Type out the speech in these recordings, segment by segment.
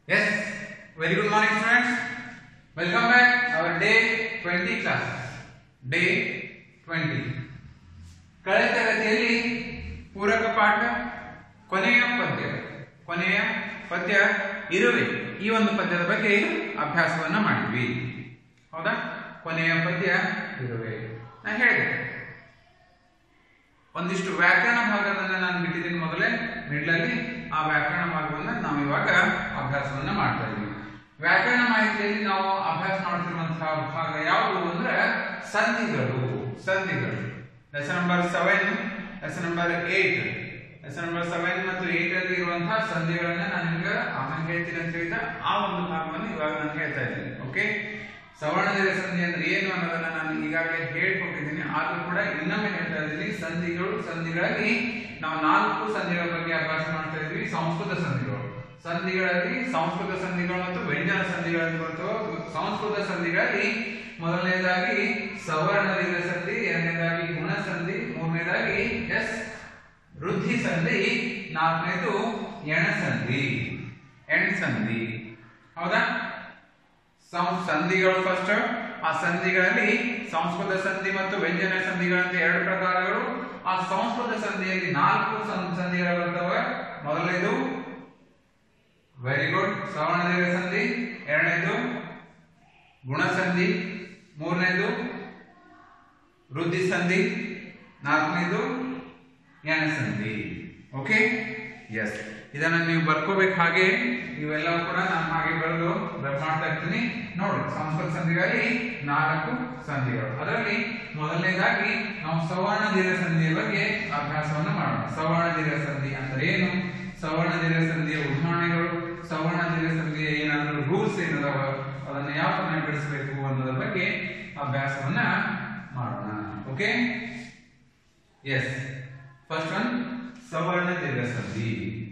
Yes, very good morning students. Welcome back our day 20 class. Day 20. ಕಳೆದ ತರಗತಿಯಲ್ಲಿ ಪೂರಕ ಪಾಠ ಕೊನೆಯ ಪದ್ಯ ಕೊನೆಯ ಪದ್ಯ ಇರುವೆ ಈ ಒಂದು ಪದ್ಯದ ಬಗ್ಗೆ ಅಭ್ಯಾಸವನ್ನ ಮಾಡಿದ್ವಿ ಹೌದಾ ಕೊನೆಯ ಪದ್ಯ ಇರುವೆ ನಾ ಹೇಳಿದೆ ಒಂದಿಷ್ಟು ವ್ಯಾಕರಣ ಭಾಗವನ್ನ ನಾನು ಬಿಟ್ಟಿದ್ದೀನಿ ಮೊದಲೇ ಮಿಡ್ಲಲ್ಲಿ ಆ ವ್ಯಾಕರಣ ಭಾಗವನ್ನ ನಾವು ಇವಾಗ ಅಭ್ಯಾಸವನ್ನ ಮಾಡ್ತಾ ಇದ್ದೀವಿ ವ್ಯಾಕರಣ ಮಾಹಿತಿಯಲ್ಲಿ ನಾವು ಅಭ್ಯಾಸ ಮಾಡ್ತಿರುವಂತಹ ಭಾಗ ಯಾವುದು ಅಂದ್ರೆ ಸಂಧಿಗಳು ಸಂಧಿಗಳು lesson number seven lesson number eight lesson number seven ಮತ್ತು ಏಟ್ ಅಲ್ಲಿ ಇರುವಂತಹ ಸಂಧಿಗಳನ್ನ ನಾನು ನಿಮ್ಗೆ ಆಮೇಲೆ ಹೇಳ್ತೀನಿ ಅಂತ ಹೇಳಿದ ಆ ಒಂದು ಭಾಗವನ್ನು ಇವಾಗ ನಾನು ಹೇಳ್ತಾ ಇದ್ದೀನಿ ಓಕೆ ಸವರ್ಣದ ಸಂಧಿ ಅಂದ್ರೆ ಏನು ಅನ್ನೋದನ್ನ ನಾನು ಈಗಾಗಲೇ ಹೇಳ್ಕೊಟ್ಟಿದ್ದೀನಿ ಆದ್ರೂ ಕೂಡ ಇನ್ನೊಮ್ಮೆ ಹೇಳ್ತಾ ಇದ್ದೀನಿ ಸಂಧಿಗಳು ಸಂಧಿಗಳಲ್ಲಿ ನಾವು ನಾಲ್ಕು ಸಂಧಿಗಳ ಬಗ್ಗೆ ಅಭ್ಯಾಸ ಮಾಡ್ತಾ ಇದ್ವಿ ಸಂಸ್ಕೃತ ಸಂಧಿಗಳು ಸಂಧಿಗಳಲ್ಲಿ ಸಂಸ್ಕೃತ ಸಂಧಿಗಳು ಮತ್ತು ವ್ಯಂಜನ ಸಂಧಿಗಳನ್ನು ಬರ್ತವೆ ಸಂಸ್ಕೃತ ಸಂಧಿಗಳಲ್ಲಿ ಮೊದಲನೇದಾಗಿ ಸವರ್ಣ ದೀರ್ಘ ಸಂಧಿ ಎರಡನೇದಾಗಿ ಗುಣ ಸಂಧಿ ಮೂರನೇದಾಗಿ ಎಸ್ ವೃದ್ಧಿ ಸಂಧಿ ನಾಲ್ಕನೇದು ಎಣ ಸಂಧಿ ಎಣ್ ಸಂಧಿ ಹೌದಾ ಸಂ- ಸಂಧಿಗಳು ಫಸ್ಟ್ ಆ ಸಂಧಿಗಳಲ್ಲಿ ಸಂಸ್ಕೃತ ಸಂಧಿ ಮತ್ತು ವ್ಯಂಜನ ಸಂಧಿಗಳಂತ ಎರಡು ಪ್ರಕಾರಗಳು ಆ ಸಂಸ್ಕೃತ ಸಂಧಿಯಲ್ಲಿ ನಾಲ್ಕು ಸಂ- ಸಂಧಿಗಳು ಬರ್ತವೆ ಮೊದಲನೇದು ವೆರಿ ಗುಡ್ ಸವರ್ಣ ದೀರ್ಘ ಸಂಧಿ ಎರಡನೇದು ಗುಣಸಂಧಿ ಮೂರನೇದು ವೃದ್ಧಿ ಸಂಧಿ ನಾಲ್ಕನೇದು ಸಂಧಿ ಓಕೆ ಎಸ್ ಇದನ್ನ ನೀವು ಬರ್ಕೋಬೇಕು ಹಾಗೆ ಇವೆಲ್ಲ ಕೂಡ ನಾನು ಹಾಗೆ ಬರೆದು ಬರ್- ಮಾಡ್ತಾ ಇರ್ತೀನಿ ನೋಡಿ ಸಂಸ್ಕೃತ ಸಂಧಿಗಳಲ್ಲಿ ನಾಲ್ಕು ಸಂಧಿಗಳು ಅದರಲ್ಲಿ ಮೊದಲನೇದಾಗಿ ನಾವು ಸವರ್ಣ ದೀರ್ಘ ಸಂಧಿಯ ಬಗ್ಗೆ ಅಭ್ಯಾಸವನ್ನ ಮಾಡೋಣ ಸವರ್ಣ ದೀರ್ಘ ಸಂಧಿ ಅಂದ್ರೆ ಏನು ಸವರ್ಣ ದೀರ್ಘ ಸಂಧಿಯ ಉದಾಹರಣೆಗಳು ಸವರ್ಣ ದೀರ್ಘ ಸಂಧಿಯ ಏನಾದರೂ ರೂಲ್ಸ್ ಏನದಾವ ಅದನ್ನ ಯಾವ ತರ ಬಿಡಿಸಬೇಕು ಅನ್ನೋದ್ರ ಬಗ್ಗೆ ಅಭ್ಯಾಸವನ್ನ ಮಾಡೋಣ ಓಕೆ ಎಸ್ ಫಸ್ಟ್ ಒನ್ ಸವರ್ಣ ದೀರ್ಘ ಸಂಧಿ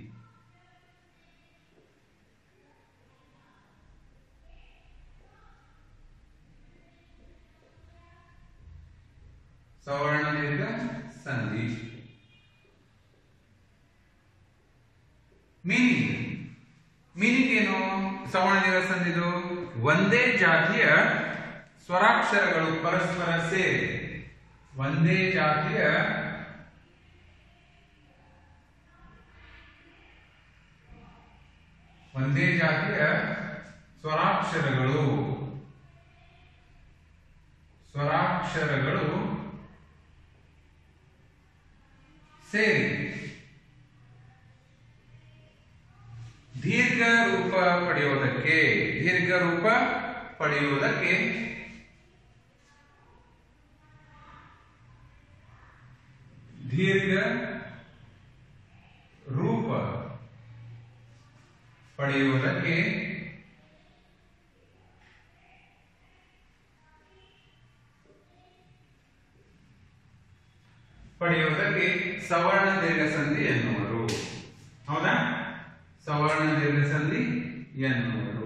ಸವರ್ಣ ದೀರ್ಘ ಸಂಧಿ ಮೀನಿಂಗ್ ಮೀನಿಂಗ್ ಏನು ಸವರ್ಣ ದೀರ್ಘ ಸಂಧಿದು ಒಂದೇ ಜಾತಿಯ ಸ್ವರಾಕ್ಷರಗಳು ಪರಸ್ಪರ ಸೇರಿ ಒಂದೇ ಜಾತಿಯ ಒಂದೇ ಜಾತಿಯ ಸ್ವರಾಕ್ಷರಗಳು ಸ್ವರಾಕ್ಷರಗಳು ಸೇರಿ ದೀರ್ಘ ರೂಪ ಪಡೆಯುವುದಕ್ಕೆ ದೀರ್ಘ ರೂಪ ಪಡೆಯುವುದಕ್ಕೆ ದೀರ್ಘ ರೂಪ ಪಡೆಯುವುದಕ್ಕೆ ಪಡೆಯುವುದಕ್ಕೆ ಸವರ್ಣ ದೀರ್ಘ ಸಂಧಿ ಎನ್ನುವರು ಹೌದಾ ಸವರ್ಣ ದೀರ್ಘ ಸಂಧಿ ಎನ್ನುವರು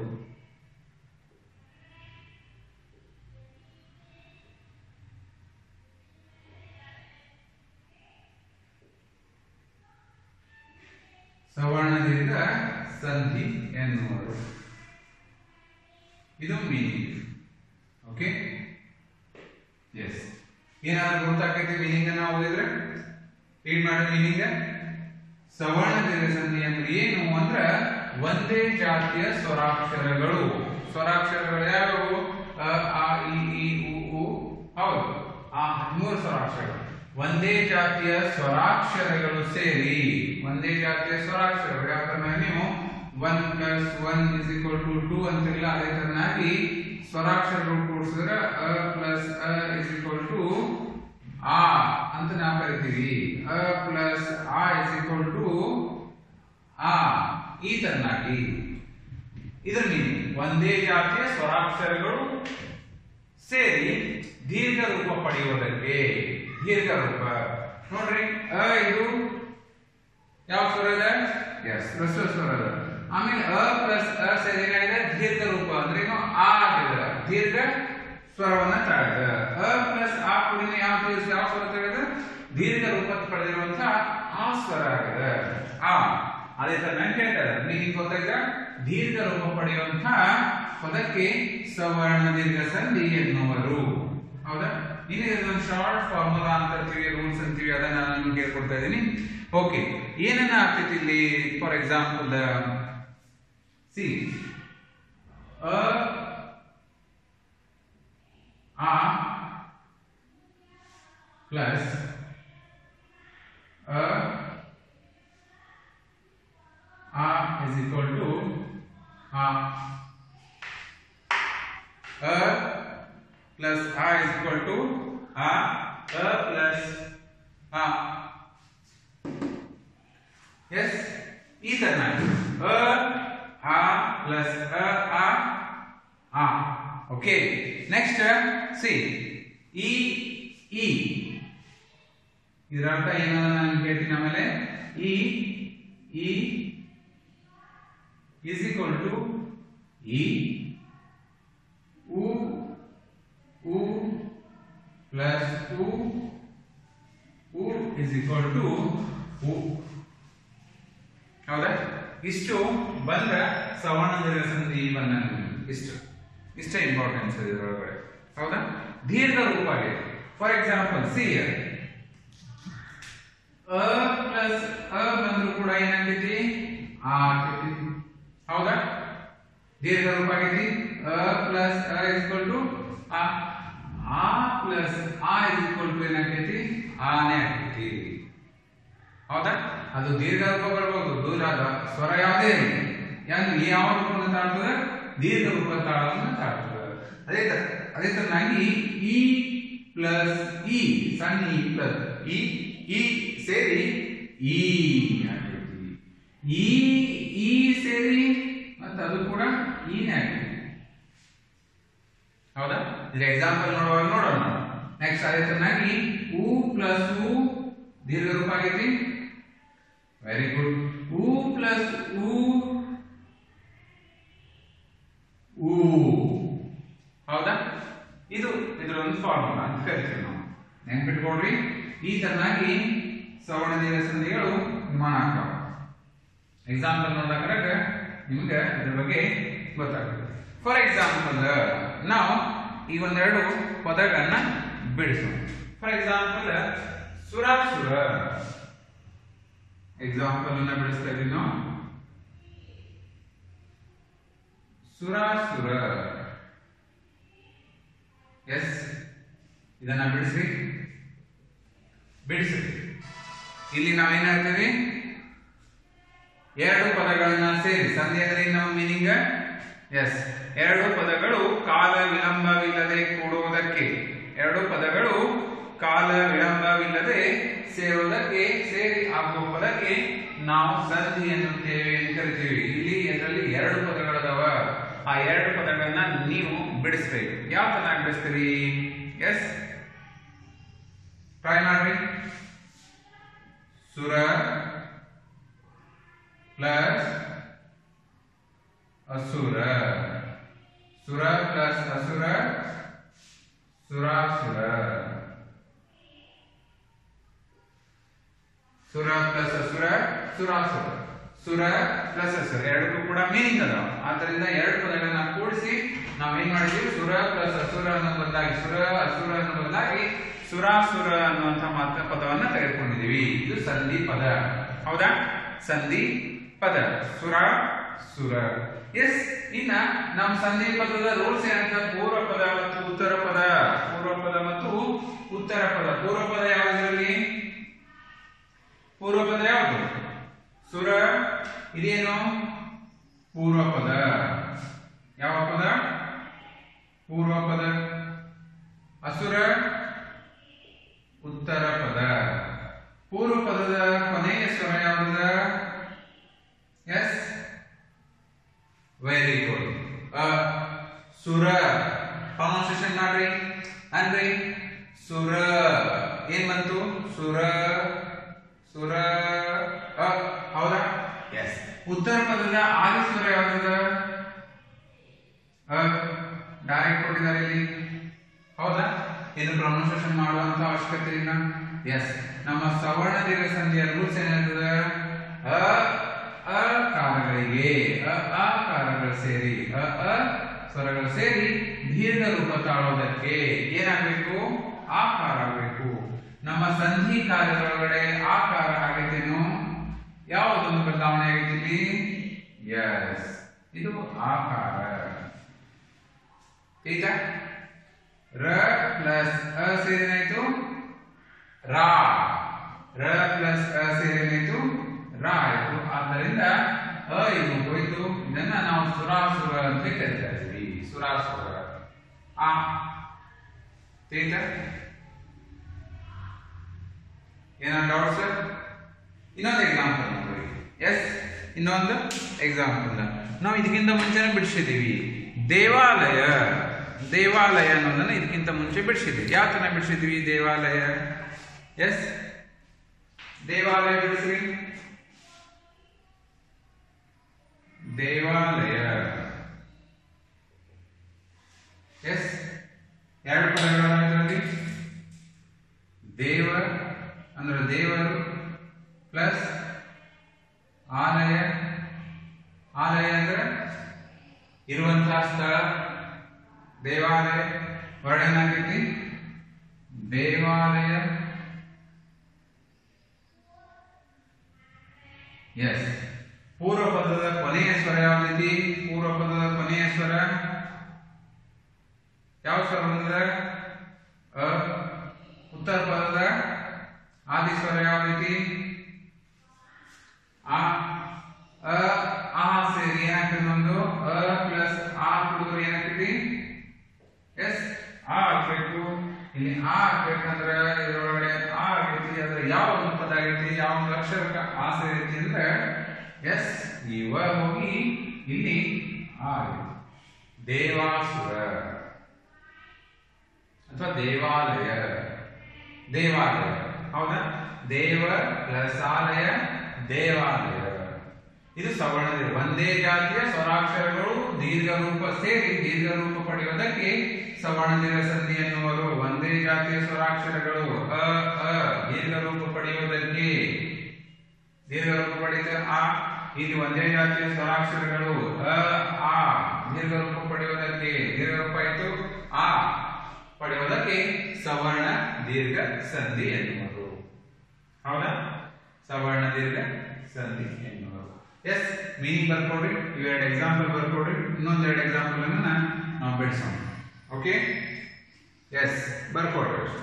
ಸವರ್ಣ ದೀರ್ಘ ಸಂಧಿ ಎನ್ನುವರು ಇದು ಮೀನಿಂಗ್ ಓಕೆ ಎಸ್ ಏನಾದ್ರು ಗೊತ್ತಾಗ್ತೈತಿ ಮೀನಿಂಗ್ ಅನ್ನ ಓದಿದ್ರೆ ರೀಡ್ ಮಾಡಿ ಮೀನಿಂಗ್ ಸವರ್ಣ ದೀರ್ಘ ಸಂಧಿ ಅಂದ್ರೆ ಏನು ಅಂದ್ರ ಒಂದೇ ಜಾತಿಯ ಸ್ವರಾಕ್ಷರಗಳು ಸ್ವರಾಕ್ಷರಗಳು ಯಾವ್ಯಾವು ಅ, ಆ ಇ ಈ ಉ ಉ ಹೌದು ಆ ಹದಿಮೂರು ಸ್ವರಾಕ್ಷರಗಳು ಒಂದೇ ಜಾತಿಯ ಸ್ವರಾಕ್ಷರಗಳು ಸೇರಿ ಒಂದೇ ಜಾತಿಯ ಸ್ವರಾಕ್ಷರಗಳು ಯಾವ ತರ ನೀವು one plus one is equal to two ಅಂತಿರಲ್ಲ ಅದೇ ತರನಾಗಿ ಸ್ವರಾಕ್ಷರಗಳು ಕೂಡಿಸಿದ್ರೆ ಅ ಪ್ಲಸ್ ಅ ಇಸ್ ಈಕ್ವಲ್ ಟು ಆ ಅಂತ ನಾವು ಕರಿತೀವಿ ಅ ಪ್ಲಸ್ ಆ ಇಸ್ ಈಕ್ವಲ್ ಟು ಆ ಈ ತರನಾಗಿ ಇದರ ಮೀನಿಂಗ್ ಒಂದೇ ಜಾತಿಯ ಸ್ವರಾಕ್ಷರಗಳು ಸೇರಿ ದೀರ್ಘ ರೂಪ ಪಡೆಯುವುದಕ್ಕೆ ದೀರ್ಘ ರೂಪ ನೋಡ್ರಿ ಅ ಇದು ಯಾವ ಸ್ವರ ಇದೆ ಎಸ್ ಹ್ರಸ್ವ ಸ್ವರ ಇದೆ ಆಮೇಲೆ ಅ ಪ್ಲಸ್ ಅ ಸೇರಿ ಏನಾಗಿದೆ ದೀರ್ಘ ರೂಪ ಅಂದ್ರೆ ಏನು ಆ ಆಗಿದೆ ದೀರ್ಘ ಸ್ವರವನ್ನ ತಳೆದ ಅ ಪ್ಲಸ್ ಆ ಕೂಡಿನ ಯಾವ ತೀರ್ಸ- ಯಾವ ಸ್ವರ ತಳೆದ ದೀರ್ಘ ರೂಪ ಪಡೆದಿರುವಂತಹ ಆ ಸ್ವರ ಆಗಿದೆ ಆ ಅದೇ ತರ ನಾನು ಕೇಳ್ತಾ ಇದ್ದಾರೆ ಮೀನಿಂಗ್ ಗೊತ್ತಾಯ್ತಾ ದೀರ್ಘ ರೂಪ ಪಡೆಯುವಂತಹ ಪದಕ್ಕೆ ಸವರ್ಣ ದೀರ್ಘ ಸಂಧಿ ಎನ್ನುವರು ಹೌದಾ ಇನ್ನು ಇದೊಂದು ಶಾರ್ಟ್ ಫಾರ್ಮುಲಾ ಅಂತ ಅಂತೀವಿ ರೂಲ್ಸ್ ಅಂತೀವಿ ಅದನ್ನ ನಾನು ನಿಮ್ಗೆ ಹೇಳ್ಕೊಡ್ತಾ ಇದ್ದೀನಿ ಓಕೆ ಏನನ್ನ ಆಗ್ತೈತಿ ಇಲ್ಲಿ ಫಾರ್ ಎಕ್ಸಾಂಪಲ್ ಸಿ ಅ ಆ ಪ್ಲಸ್ ಅ ಆ is equal to ಆ ಅ plus a is equal to a a plus a yes ಈ ತರನಾಗಿ ಅ ಆ plus ಅ ಆ ಆ ಓಕೆ ನೆಕ್ಸ್ಟ್ ಸಿ ಇ ಇ ಇದರ ಅರ್ಥ ಏನು ನಾನು ಹೇಳ್ತೀನಿ ಆಮೇಲೆ ಇ ಇ is equal to e u u plus u u is equal to u ಹೌದಾ ಇಷ್ಟು ಬಂದ್ರೆ ಸವರ್ಣ ದೀರ್ಘ ಸಂಧಿ ಬಂದ ಇಷ್ಟು ಇಷ್ಟೇ ಇಂಪಾರ್ಟೆನ್ಸ್ ಇದರೊಳಗಡೆ ಹೌದಾ ದೀರ್ಘ ರೂಪ ಆಗಿದೆ ಫಾರ್ ಎಕ್ಸಾಂಪಲ್ ಸಿ ಅ ಪ್ಲಸ್ ಅ ಬಂದ್ರು ಕೂಡ ಏನಾಗ್ತೈತಿ ಆ ಆಗ್ತೈತಿ ಹೌದಾ ದೀರ್ಘ ರೂಪ ಆಗೈತಿ ಅ ಪ್ಲಸ್ ಅ ಇಸ್ಕೊಲ್ ಟು ಆ ಆ ಪ್ಲಸ್ ಆ ಇಸ್ಕೊಲ್ ಟು ಏನಾಗ್ತೈತಿ ಆನೆ ಆಗ್ತೈತಿ ಹೌದಾ ಅದು ದೀರ್ಘ ರೂಪ ಬರ್ಬೋದು ದೂರ ಸ್ವರ ಯಾವುದೇ ಇರಲಿ ಯಾಕಂದ್ರೆ ಯಾವ ರೂಪವನ್ನು ತಾಳ್ತದೆ ದೀರ್ಘ ರೂಪ ತಾಳವನ್ನು ತಾಳ್ತದೆ ಅದೇ ತರ ಅದೇ ತರನಾಗಿ ಇ ಪ್ಲಸ್ ಇ ಸಣ್ಣ ಇ ಪ್ಲಸ್ ಇ ಇ ಸೇರಿ ಈ ಆಗ್ತೈತಿ ಈ ಈ ಸೇರಿ ಮತ್ತೆ ಅದು ಕೂಡ ಈನೇ ಆಗ್ತೈತಿ ಹೌದಾ ಇದು ಎಕ್ಸಾಂಪಲ್ ನೋಡುವಾಗ ನೋಡೋಣ ನೆಕ್ಸ್ಟ್ ಅದೇ ತರನಾಗಿ ಉ ಪ್ಲಸ್ ಉ ದೀರ್ಘ ರೂಪ ಆಗೈತಿ ವೆರಿ ಗುಡ್ ಉ ಪ್ಲಸ್ ಉ ಊ ಹೌದಾ ಇದು ಇದರ ಒಂದು ಫಾರ್ಮುಲಾ ಅಂತ ಕರಿತೀವಿ ನಾವು ನೆನ್ಪಿಟ್ಕೊಳ್ರಿ ಈ ತರನಾಗಿ ಸವರ್ಣ ದೀರ್ಘ ಸಂಧಿಗಳು ನಿರ್ಮಾಣ ಆಗ್ತಾವ ಎಕ್ಸಾಂಪಲ್ ನೋಡಕ್ರಾಗ ನಿಮ್ಗೆ ಇದ್ರ ಬಗ್ಗೆ ಗೊತ್ತಾಗುತ್ತೆ ಫಾರ್ ಎಕ್ಸಾಂಪಲ್ ನಾವು ಈ ಒಂದೆರಡು ಪದಗಳನ್ನ ಬಿಡಿಸೋಣ ಫಾರ್ ಎಕ್ಸಾಂಪಲ್ ಸುರಾಸುರ ಎಕ್ಸಾಂಪಲ್ ಅನ್ನ ಬಿಡಿಸ್ತಾ ಇದೀವಿ ನಾವು ಸುರಾಸುರ ಎಸ್ ಇದನ್ನ ಬಿಡಿಸಿ ಬಿಡಿಸಿ ಇಲ್ಲಿ ನಾವೇನ್ ಹೇಳ್ತೀವಿ ಎರಡು ಪದಗಳನ್ನ ಸೇರಿ ಸಂಧಿ ಅಂದ್ರೆ ನಮ್ಮ ಮೀನಿಂಗ್ ಎಸ್ ಎರಡು ಪದಗಳು ಕಾಲ ವಿಳಂಬವಿಲ್ಲದೆ ಕೂಡುವುದಕ್ಕೆ ಎರಡು ಪದಗಳು ಕಾಲ ವಿಳಂಬವಿಲ್ಲದೆ ಸೇರುವುದಕ್ಕೆ ಸೇರಿ ಆಗುವ ಪದಕ್ಕೆ ನಾವು ಸಂಧಿ ಎನ್ನುತ್ತೇವೆ ಅಂತ ಕರಿತೀವಿ ಇಲ್ಲಿ ಇದರಲ್ಲಿ ಎರಡು ಪದಗಳದಾವ ಆ ಎರಡು ಪದಗಳನ್ನ ನೀವು ಬಿಡಿಸ್ಬೇಕು ಯಾವ ಚೆನ್ನಾಗಿ ಬಿಡಿಸ್ತೀರಿ ಎಸ್ ಟ್ರೈ ಮಾಡ್ರಿ ಸುರ ಪ್ಲಸ್ ಅಸುರ ಸುರ ಪ್ಲಸ್ ಅಸುರ ಸುರಾಸುರ ಸುರ ಪ್ಲಸ್ ಅಸುರ ಸುರಾಸುರ ಸುರ ಪ್ಲಸ್ ಅಸುರ ಎರಡಕ್ಕೂ ಕೂಡ ಮೀನಿಂಗ್ ಅದಾವ ಆದ್ದರಿಂದ ಎರಡು ಪದಗಳನ್ನ ಕೂಡಿಸಿ ನಾವೇನ್ ಮಾಡಿದ್ವಿ ಸುರ ಪ್ಲಸ್ ಅಸುರ ಅನ್ನೋ ಬದಲಾಗಿ ಸುರ ಅಸುರ ಅನ್ನೋ ಬದಲಾಗಿ ಸುರಾಸುರ ಅನ್ನುವಂಥ ಮಾತ್ರ ಪದವನ್ನ ತೆಗೆದುಕೊಂಡಿದೀವಿ ಇದು ಸಂಧಿ ಪದ ಹೌದಾ ಸಂಧಿ ಪದ ಸುರ ಸುರ ಎಸ್ ಇನ್ನ ನಮ್ಮ ಸಂಧಿ ಪದದ ರೂಲ್ಸ್ ಏನಂತ ಪೂರ್ವ ಪದ ಮತ್ತು ಉತ್ತರ ಪದ ಪೂರ್ವ ಪದ ಮತ್ತು ಉತ್ತರ ಪದ ಪೂರ್ವ ಪದ ಯಾವುದರಲ್ಲಿ ಪೂರ್ವ ಪದ ಯಾವುದು ಸುರ ಇದೇನು ಪೂರ್ವ ಪದ ಯಾವ ಪದ ಪೂರ್ವ ಪದ ಅಸುರ ಉತ್ತರ ಪದ ಪೂರ್ವ ಪದದ ಕೊನೆಯ ಸ್ವರ ಯಾವುದ ಎಸ್ ವೆರಿ ಗುಡ್ ಸುರ ಪ್ರೊನೌನ್ಸಿಯೇಷನ್ ಮಾಡ್ರಿ ಅನ್ರಿ ಸುರ ಏನ್ ಬಂತು ಸುರ ಸುರ ಅ ಹೌದಾ ಎಸ್ ಉತ್ತರ ಪದದ ಆದಿ ಸ್ವರ ಯಾವ್ದದ ಅ ಡೈರೆಕ್ಟ್ ಕೊಟ್ಟಿದ್ದಾರೆ ಇಲ್ಲಿ ಹೌದಾ ಇದು ಪ್ರೊನೌನ್ಸಿಯೇಷನ್ ಮಾಡುವಂತ ಅವಶ್ಯಕತೆ ಇಲ್ಲ ಎಸ್ ನಮ್ಮ ಸವರ್ಣ ದೀರ್ಘ ಸಂಧಿಯ ರೂಲ್ಸ್ ಏನಿರ್ತದೆ ಅ ಅಕಾರಗಳಿಗೆ ಅ ಆಕಾರಗಳು ಸೇರಿ ಅ ಅ ಸ್ವರಗಳು ಸೇರಿ ದೀರ್ಘ ರೂಪ ತಾಳೋದಕ್ಕೆ ಏನಾಗಬೇಕು ಆಕಾರ ಆಗಬೇಕು ನಮ್ಮ ಸಂಧಿ ಕಾರ್ಯದೊಳಗಡೆ ಆಕಾರ ಆಗೈತೇನು ಯಾವುದೊಂದು ಬದಲಾವಣೆ ಆಗೈತಿ ಇಲ್ಲಿ ಎಸ್ ಇದು ಆಕಾರ ಈಗ ರ ಪ್ಲಸ್ ಅ ಸೇರಿನಾಯ್ತು ರಾ ರ ಪ್ಲಸ್ ಅ ಸೇರಿನಾಯ್ತು ರಾ ಆಯ್ತು ಆದ್ದರಿಂದ ಅ ಇದು ಹೋಯ್ತು ಇದನ್ನ ನಾವು ಸುರಾಸುರ ಅಂತ ಕರಿತಾ ಇದ್ವಿ ಸುರಾಸುರ ಆ ठीक है ಏನೋ ಡೌಟ್ ಸರ್ ಇನ್ನೊಂದು ಎಕ್ಸಾಂಪಲ್ ನೋಡ್ರಿ ಎಸ್ ಇನ್ನೊಂದು ಎಕ್ಸಾಂಪಲ್ ನಾವು ಇದಕ್ಕಿಂತ ಮುಂಚೆನೆ ಬಿಡಿಸಿದ್ದೀವಿ ದೇವಾಲಯ ದೇವಾಲಯ ಅನ್ನೋದನ್ನ ಇದಕ್ಕಿಂತ ಮುಂಚೆ ಬಿಡಿಸಿದ್ದೀವಿ ಯಾವ ತರ ಬಿಡಿಸಿದ್ವಿ ದೇವಾಲಯ ಎಸ್ ದೇವಾಲಯ ಬಿಡಿಸ್ರಿ ದೇವಾಲಯ ಎಸ್ ಎರಡು ಪದಗಳು ಇದರಲ್ಲಿ ದೇವ ಅಂದ್ರೆ ದೇವರು ಪ್ಲಸ್ ಆಲಯ ಆಲಯ ಅಂದ್ರೆ ಇರುವಂತಹ ಸ್ಥಳ ದೇವಾಲಯ ವರ್ಣನಾಗೈತಿ ದೇವಾಲಯ ಎಸ್ ಪೂರ್ವ ಪದದ ಕೊನೆಯ ಸ್ವರ ಯಾವ್ದೈತಿ ಪೂರ್ವ ಪದದ ಕೊನೆಯ ಸ್ವರ ಯಾವ ಸ್ವರ ಬಂದಿದೆ ಅ ಉತ್ತರ ಪದದ ಆದಿ ಸ್ವರ ಯಾವ್ದೈತಿ ಆ ಅ ಆ ಸೇರಿ ಏನಾಗ್ತದೆ ಒಂದು ಅ ಪ್ಲಸ್ ಆ ಕುಡಿದ್ರೆ ಏನಾಗ್ತೈತಿ ಎಸ್ ಆ ಆಗ್ಬೇಕು ಇಲ್ಲಿ ಆ ಆಗ್ಬೇಕಂದ್ರ ಇದ್ರೊಳಗಡೆ ಆ ಆಗೈತಿ ಅದ್ರ ಯಾವ ಒಂದು ಪದ ಆಗೈತಿ ಯಾವ ಒಂದು ಅಕ್ಷರಕ್ಕೆ ಆ ಸೇರೈತಿ ಅಂದ್ರೆ ಎಸ್ ಈ ವ ಹೋಗಿ ಇಲ್ಲಿ ಆ ಆಗೈತಿ ದೇವಾಸುರ ಅಥವಾ ದೇವಾಲಯ ದೇವಾಲಯ ಹೌದಾ ದೇವ ಪ್ಲಸ್ ಆಲಯ ದೇವಾಲಯ ಇದು ಸವರ್ಣ ದೀರ್ಘ. ಒಂದೇ ಜಾತಿಯ ಸ್ವರಾಕ್ಷರಗಳು ದೀರ್ಘ ರೂಪ ಸೇರಿ ದೀರ್ಘ ರೂಪ ಪಡೆಯುವುದಕ್ಕೆ ಸವರ್ಣ ದೀರ್ಘ ಸಂಧಿ ಎನ್ನುವರು ಒಂದೇ ಜಾತಿಯ ಸ್ವರಾಕ್ಷರಗಳು ಅ ಅ ದೀರ್ಘ ರೂಪ ಪಡೆಯುವುದಕ್ಕೆ ದೀರ್ಘ ರೂಪ ಪಡೆದ ಆ ಇಲ್ಲಿ ಒಂದೇ ಜಾತಿಯ ಸ್ವರಾಕ್ಷರಗಳು ಅ ಆ ದೀರ್ಘ ರೂಪ ಪಡೆಯುವುದಕ್ಕೆ ದೀರ್ಘ ರೂಪ ಆಯಿತು ಆ ಪಡೆಯುವುದಕ್ಕೆ ಸವರ್ಣ ದೀರ್ಘ ಸಂಧಿ ಎನ್ನುವರು ಹೌದಾ ಸವರ್ಣ ದೀರ್ಘ ಸಂಧಿ ಎನ್ನುವರು ಎಸ್ ಮೀನಿಂಗ್ ಬರ್ಕೊಡ್ರಿ ಇವೆರಡು ಎಕ್ಸಾಂಪಲ್ ಬರ್ಕೊಡ್ರಿ ಇನ್ನೊಂದೆರಡು ಎಕ್ಸಾಂಪಲ್ ಅನ್ನ ನಾವು ಬಿಡಿಸೋಣ ಓಕೆ ಎಸ್ ಬರ್ಕೊಡ್ರಿ ಅಷ್ಟೇ.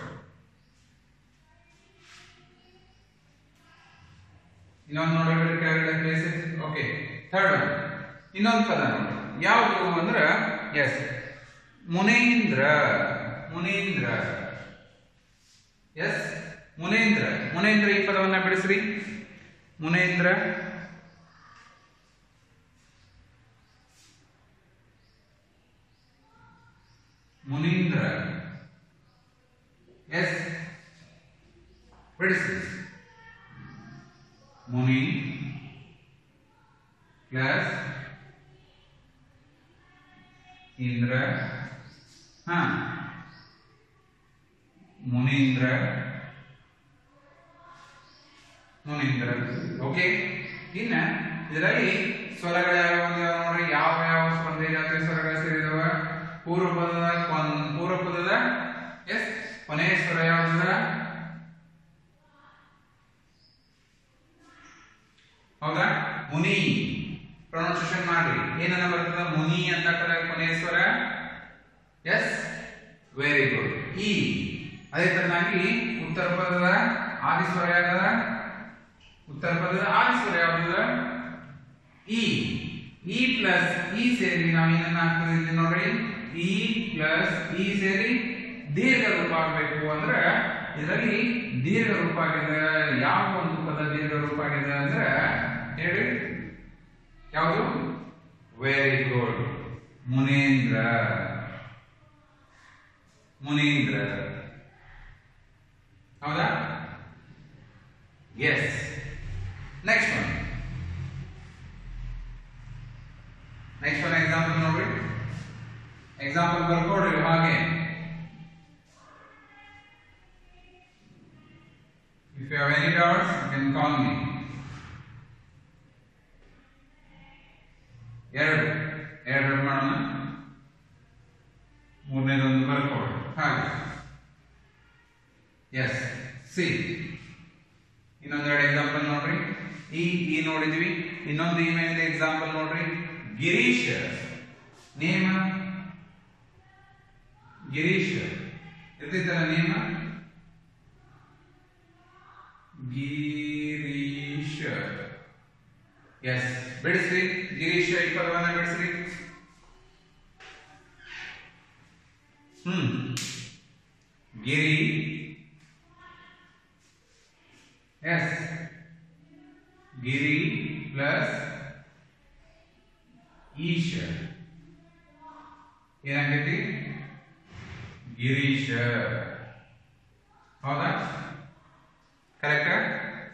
ಇನ್ನೊಂದು ನೋಡೋಣ ಕೆಳಗಡೆ ಪ್ಲೇಸಸ್ ಓಕೆ ಥರ್ಡ್ ಒನ್ ಇನ್ನೊಂದು ಪದ ನೋಡಿ ಯಾವುದು ಅಂದ್ರೆ ಎಸ್ ಮುನೇಂದ್ರ ಮುನೇಂದ್ರ ಎಸ್ ಮುನೇಂದ್ರ ಮುನೇಂದ್ರ ಈ ಪದವನ್ನ ಬಿಡಿಸ್ರಿ ಮುನೇಂದ್ರ ಮುನೀಂದ್ರ ಎಸ್ ಬಿಡಿಸಿ ಮುನಿ ಪ್ಲಸ್ ಇಂದ್ರ ಹಾ ಮುನೀಂದ್ರ ಮುನೀಂದ್ರ ಓಕೆ ಇನ್ನ ಇದರಲ್ಲಿ ಸ್ವರಗಳು ಯಾವ ನೋಡ್ರಿ ಯಾವ ಯಾವ ಒಂದೇ ಜಾತಿಯ ಸ್ವರಗಳು ಸೇರಿದವ ಪೂರ್ವ ಪದದ ಕೊನ್- ಪೂರ್ವ ಪದದ ಎಸ್ ಕೊನೆಯ ಸ್ವರ ಯಾವ್ದದ ಹೌದಾ ಮುನಿ ಪ್ರೊನೌನ್ಸಿಯೇಷನ್ ಮಾಡ್ರಿ ಏನನ್ನ ಬರ್ತದ ಮುನಿ ಅಂತ ಕರೆ ಕೊನೆಯ ಸ್ವರ ಎಸ್ ವೆರಿ ಗುಡ್ ಇ ಅದೇ ತರನಾಗಿ ಉತ್ತರ ಪದದ ಆದಿ ಸ್ವರ ಯಾವ್ದದ ಉತ್ತರ ಪದದ ಆದಿ ಸ್ವರ ಯಾವ್ದದ ಇ ಇ ಪ್ಲಸ್ ಇ ಸೇರಿ ನಾವು ಏನನ್ನ ಹಾಕ್ತದೆ ಇಲ್ಲಿ ನೋಡ್ರಿ ಇ ಪ್ಲಸ್ ಇ ಸೇರಿ ದೀರ್ಘ ರೂಪ ಆಗ್ಬೇಕು ಅಂದ್ರೆ ಇದರಲ್ಲಿ ದೀರ್ಘ ರೂಪ ಆಗಿದೆ ಯಾವ ಒಂದು ಪದ ದೀರ್ಘ ರೂಪ ಆಗಿದೆ ಅಂದ್ರೆ ಹೇಳಿ ಯಾವುದು ವೆರಿ ಗುಡ್ ಮುನೇಂದ್ರ ಮುನೀಂದ್ರ ಹೌದಾ yes next one next one example ನೋಡ್ರಿ ಎಕ್ಸಾಂಪಲ್ ಬರ್ಕೊಡ್ರಿ ಹಾಗೆ if you have any doubts you can call me see ಇನ್ನೊಂದೆರಡು ಎಕ್ಸಾಂಪಲ್ ನೋಡ್ರಿ ಈ ಈ ನೋಡಿದ್ವಿ ಇನ್ನೊಂದು ಇಮೇಲ್ ಎಕ್ಸಾಂಪಲ್ ನೋಡ್ರಿ ಗಿರೀಶ್ ನೇಮ ಗಿರೀಶ್ ಇರ್ತಿತ್ತಲ್ಲ ನೇಮ ಗಿರೀಶ್ ಎಸ್ ಬಿಡಿಸ್ರಿ ಗಿರೀಶ್ ಈ ಪದವನ್ನ ಬಿಡಿಸ್ರಿ ಹ್ಮ್ ಗಿರಿ ಎಸ್ ಗಿರಿ ಪ್ಲಸ್ ಈಶ ಏನಾಗೈತಿ ಗಿರೀಶ ಹೌದಾ ಕರೆಕ್ಟ್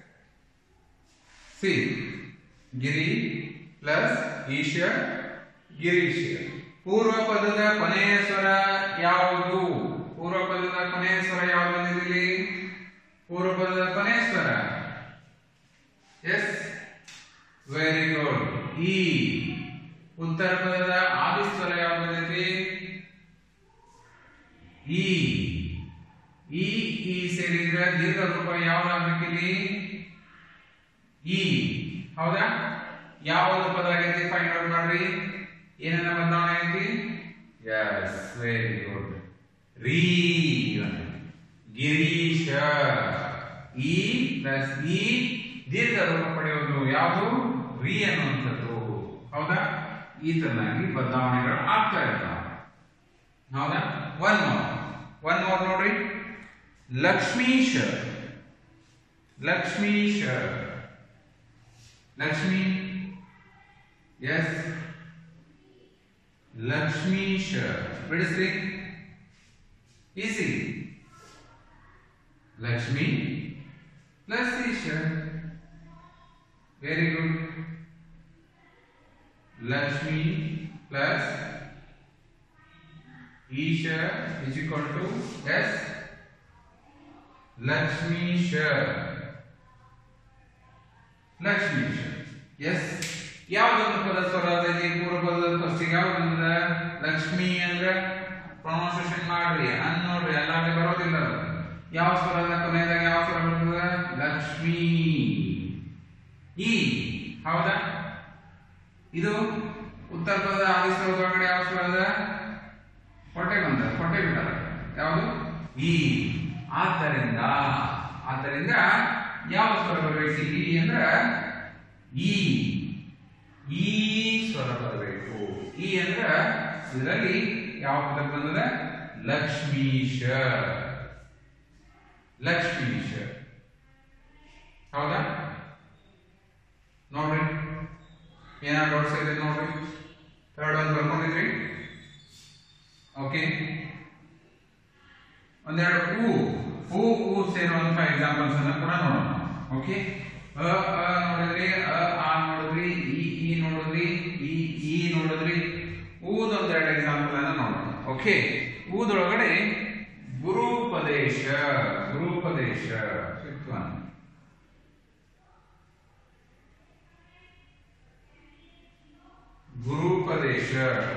ಸಿ ಗಿರಿ ಪ್ಲಸ್ ಈಶ ಗಿರೀಶ ಪೂರ್ವ ಪದದ ಕೊನೆಯ ಸ್ವರ ಯಾವುದು ಪೂರ್ವ ಪದದ ಕೊನೆಯ ಸ್ವರ ಯಾವುದು ಬಂದಿದೆ ಪೂರ್ವ ಪದದ ಕೊನೆಯ ಸ್ವರ ಎಸ್ ವೆರಿ ಗುಡ್ ಈ ಉತ್ತರ ಪದದ ಆದಿ ಸ್ವರ ಯಾವುದು ಬಂದಿದೆ ಈ ಈ ಈ ಸೇರಿದ್ರೆ ದೀರ್ಘ ರೂಪ ಯಾವ್ದಾಗಬೇಕಿಲ್ಲಿ ಈ ಹೌದಾ ಯಾವುದು ಪದ ಆಗೈತಿ ಫೈಂಡ್ ಔಟ್ ಮಾಡ್ರಿ ಏನೇನ ಬದಲಾವಣೆ ಐತಿ ಎಸ್ ವೆರಿ ಗುಡ್ ರೀ ಗಿರೀಶ ಈ ಪ್ಲಸ್ ಈ ದೀರ್ಘ ರೂಪ ಪಡೆಯೋದು ಯಾವುದು ರೀ ಅನ್ನುವಂಥದ್ದು ಹೌದಾ ಈ ತರನಾಗಿ ಬದಲಾವಣೆಗಳು ಆಗ್ತಾ ಇರ್ತಾವೆ ಹೌದಾ ಒನ್ ಮೋರ್ ಒನ್ ಮೋರ್ ನೋಡ್ರಿ ಲಕ್ಷ್ಮೀಶ ಲಕ್ಷ್ಮೀಶ ಲಕ್ಷ್ಮಿ ಎಸ್ ಲಕ್ಷ್ಮೀಶ ಬಿಡಿಸ್ರಿ ಈಸಿ ಲಕ್ಷ್ಮಿ ಪ್ಲಸ್ ಈಶ ವೆರಿ ಗುಡ್ ಲಕ್ಷ್ಮಿ ಪ್ಲಸ್ ಈಶ is equal to yes Lakshmisha Lakshmisha yes ಯಾವ್ದೊಂದು ಪದ ಸ್ವರ ಅದಲ್ಲಿ ಪೂರ್ವ ಪದದ ಫಸ್ಟಿಗೆ ಯಾವ್ದು ಬಂದ ಲಕ್ಷ್ಮಿ ಅಂದ್ರೆ ಪ್ರೊನೌನ್ಸಿಯೇಷನ್ ಮಾಡ್ರಿ ಅನ್ ನೋಡ್ರಿ ಅಲ್ಲಾಗ್ಲಿ ಬರೋದಿಲ್ಲ ಅದು ಯಾವ ಸ್ವರದ ಕೊನೆಯದಾಗ ಯಾವ ಸ್ವರ ಬರ್ತದ ಲಕ್ಷ್ಮೀ ಈ ಹೌದಾ ಇದು ಉತ್ತರ ಪದದ ಆದಿ ಸ್ವರದ ಒಳಗಡೆ ಯಾವ ಸ್ವರ ಅದ ಹೊಟ್ಟೆ ಬಂದ ಹೊಟ್ಟೆ ಬಿಟ್ಟಾರ ಯಾವುದು ಈ ಆದ್ದರಿಂದ ಆದ್ದರಿಂದ ಯಾವ ಸ್ವರ ಬರಬೇಕು ಈ ಅಂದ್ರ ಈ ಈ ಸ್ವರ ಬರಬೇಕು ಈ ಅಂದ್ರ ಇದರಲ್ಲಿ ಯಾವ ಪದ ಬಂದದ ಲಕ್ಷ್ಮೀಶ ಲಕ್ಷ್ಮೀಶ ಹೌದಾ ನೋಡ್ರಿ ಏನಾದ್ರು ಡೌಟ್ಸ್ ಇದೆ ನೋಡ್ರಿ ಥರ್ಡ್ ಒಂದು ಬರ್ಕೊಂಡಿದ್ರಿ ಓಕೆ ಒಂದೆರಡು ಹೂ ಹೂ ಹೂ ಸೇರುವಂತಹ ಎಕ್ಸಾಂಪಲ್ಸ್ ಅನ್ನ ಕೂಡ ನೋಡೋಣ ಓಕೆ ಅ ಅ ನೋಡಿದ್ರಿ ಅ ಆ ನೋಡಿದ್ರಿ ಈ ಈ ನೋಡಿದ್ರಿ ಈ ಈ ನೋಡಿದ್ರಿ ಊದೊಂದೆರಡು ಎಕ್ಸಾಂಪಲ್ ಅನ್ನ ನೋಡೋಣ ಓಕೆ ಊದೊಳಗಡೆ ಗುರುಪದೇಶ ಗುರುಪದೇಶ ಫಿಫ್ತ್ ಒನ್ ಗುರುಪದೇಶ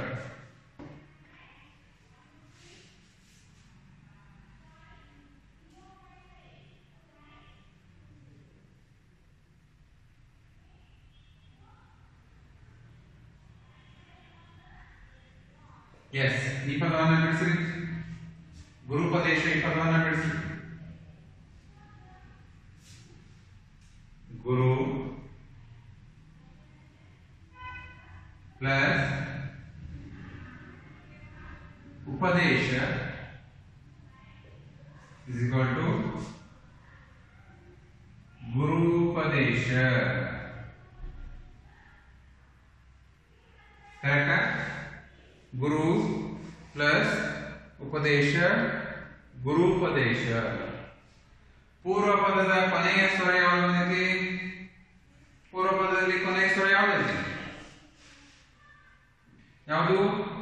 ಎಸ್ ಈ ಪದವನ್ನ ಬಿಡಿಸ್ರಿ ಗುರುಪದೇಶ ಈ ಪದವನ್ನ ಬಿಡಿಸ್ರಿ ಗುರು ಪ್ಲಸ್ ಉಪದೇಶ ಇಸ್ ಈಕ್ವಲ್ ಟು ಗುರುಪದೇಶ ಕರೆಕ್ಟಾ ಗುರು ಪ್ಲಸ್ ಉಪದೇಶ ಗುರುಪದೇಶ ಪೂರ್ವ ಪದದ ಕೊನೆಯ ಸ್ವರ ಯಾವುದು ಬಂದೈತಿ ಪೂರ್ವ ಪದದಲ್ಲಿ ಕೊನೆಯ ಸ್ವರ ಯಾವ್ದೈತಿ ಯಾವುದು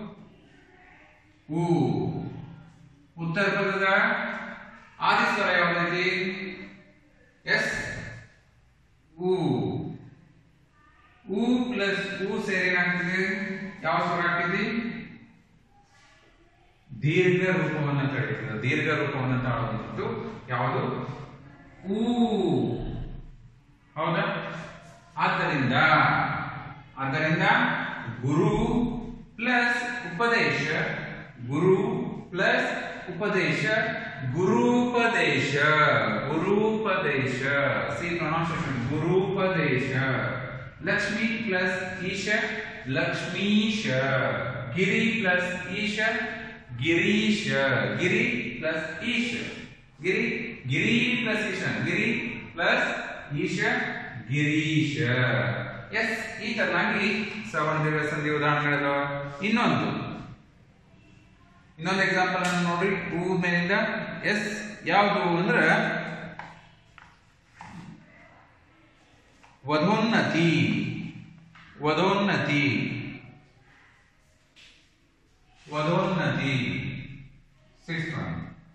ಊ ಉತ್ತರ ಪದದ ಆದಿ ಸ್ವರ ಯಾವ್ದೈತಿ ಎಸ್ ಊ ಊ ಪ್ಲಸ್ ಊ ಸೇರಿ ಏನಾಗ್ತದೆ ಯಾವ ಸ್ವರ ಆಗ್ತದೆ ದೀರ್ಘ ರೂಪವನ್ನು ತಡೆಯುತ್ತದೆ ದೀರ್ಘ ರೂಪವನ್ನು ತಾಳುವಂಥದ್ದು ಯಾವುದು ಊ ಹೌದಾ ಆದ್ದರಿಂದ ಆದ್ದರಿಂದ ಗುರು ಪ್ಲಸ್ ಉಪದೇಶ ಗುರು ಪ್ಲಸ್ ಉಪದೇಶ ಗುರುಪದೇಶ ಗುರುಪದೇಶ ಸಿ ಪ್ರೊನೌನ್ಸಿಯೇಷನ್ ಗುರುಪದೇಶ ಲಕ್ಷ್ಮಿ ಪ್ಲಸ್ ಈಶ ಲಕ್ಷ್ಮೀಶ ಗಿರಿ ಪ್ಲಸ್ ಈಶ ಗಿರೀಶ ಗಿರಿ ಪ್ಲಸ್ ಈಶ ಗಿರಿ ಗಿರಿ ಪ್ಲಸ್ ಈಶ ಗಿರಿ ಪ್ಲಸ್ ಈಶ ಗಿರೀಶ ಎಸ್ ಈ ತರನಾಗಿ ಸವರ್ಣ ಸಂಧಿ ಉದಾಹರಣೆಗಳಿದಾವ ಇನ್ನೊಂದು ಇನ್ನೊಂದು ಎಕ್ಸಾಂಪಲ್ ಅನ್ನು ನೋಡ್ರಿ ಹೂ ಮೇಲಿಂದ ಎಸ್ ಯಾವುದು ಅಂದ್ರೆ ವಧೋನ್ನತಿ ವಧೋನ್ನತಿ ವಧೋನ್ನತಿ ಸಿಕ್ಸ್ ಒನ್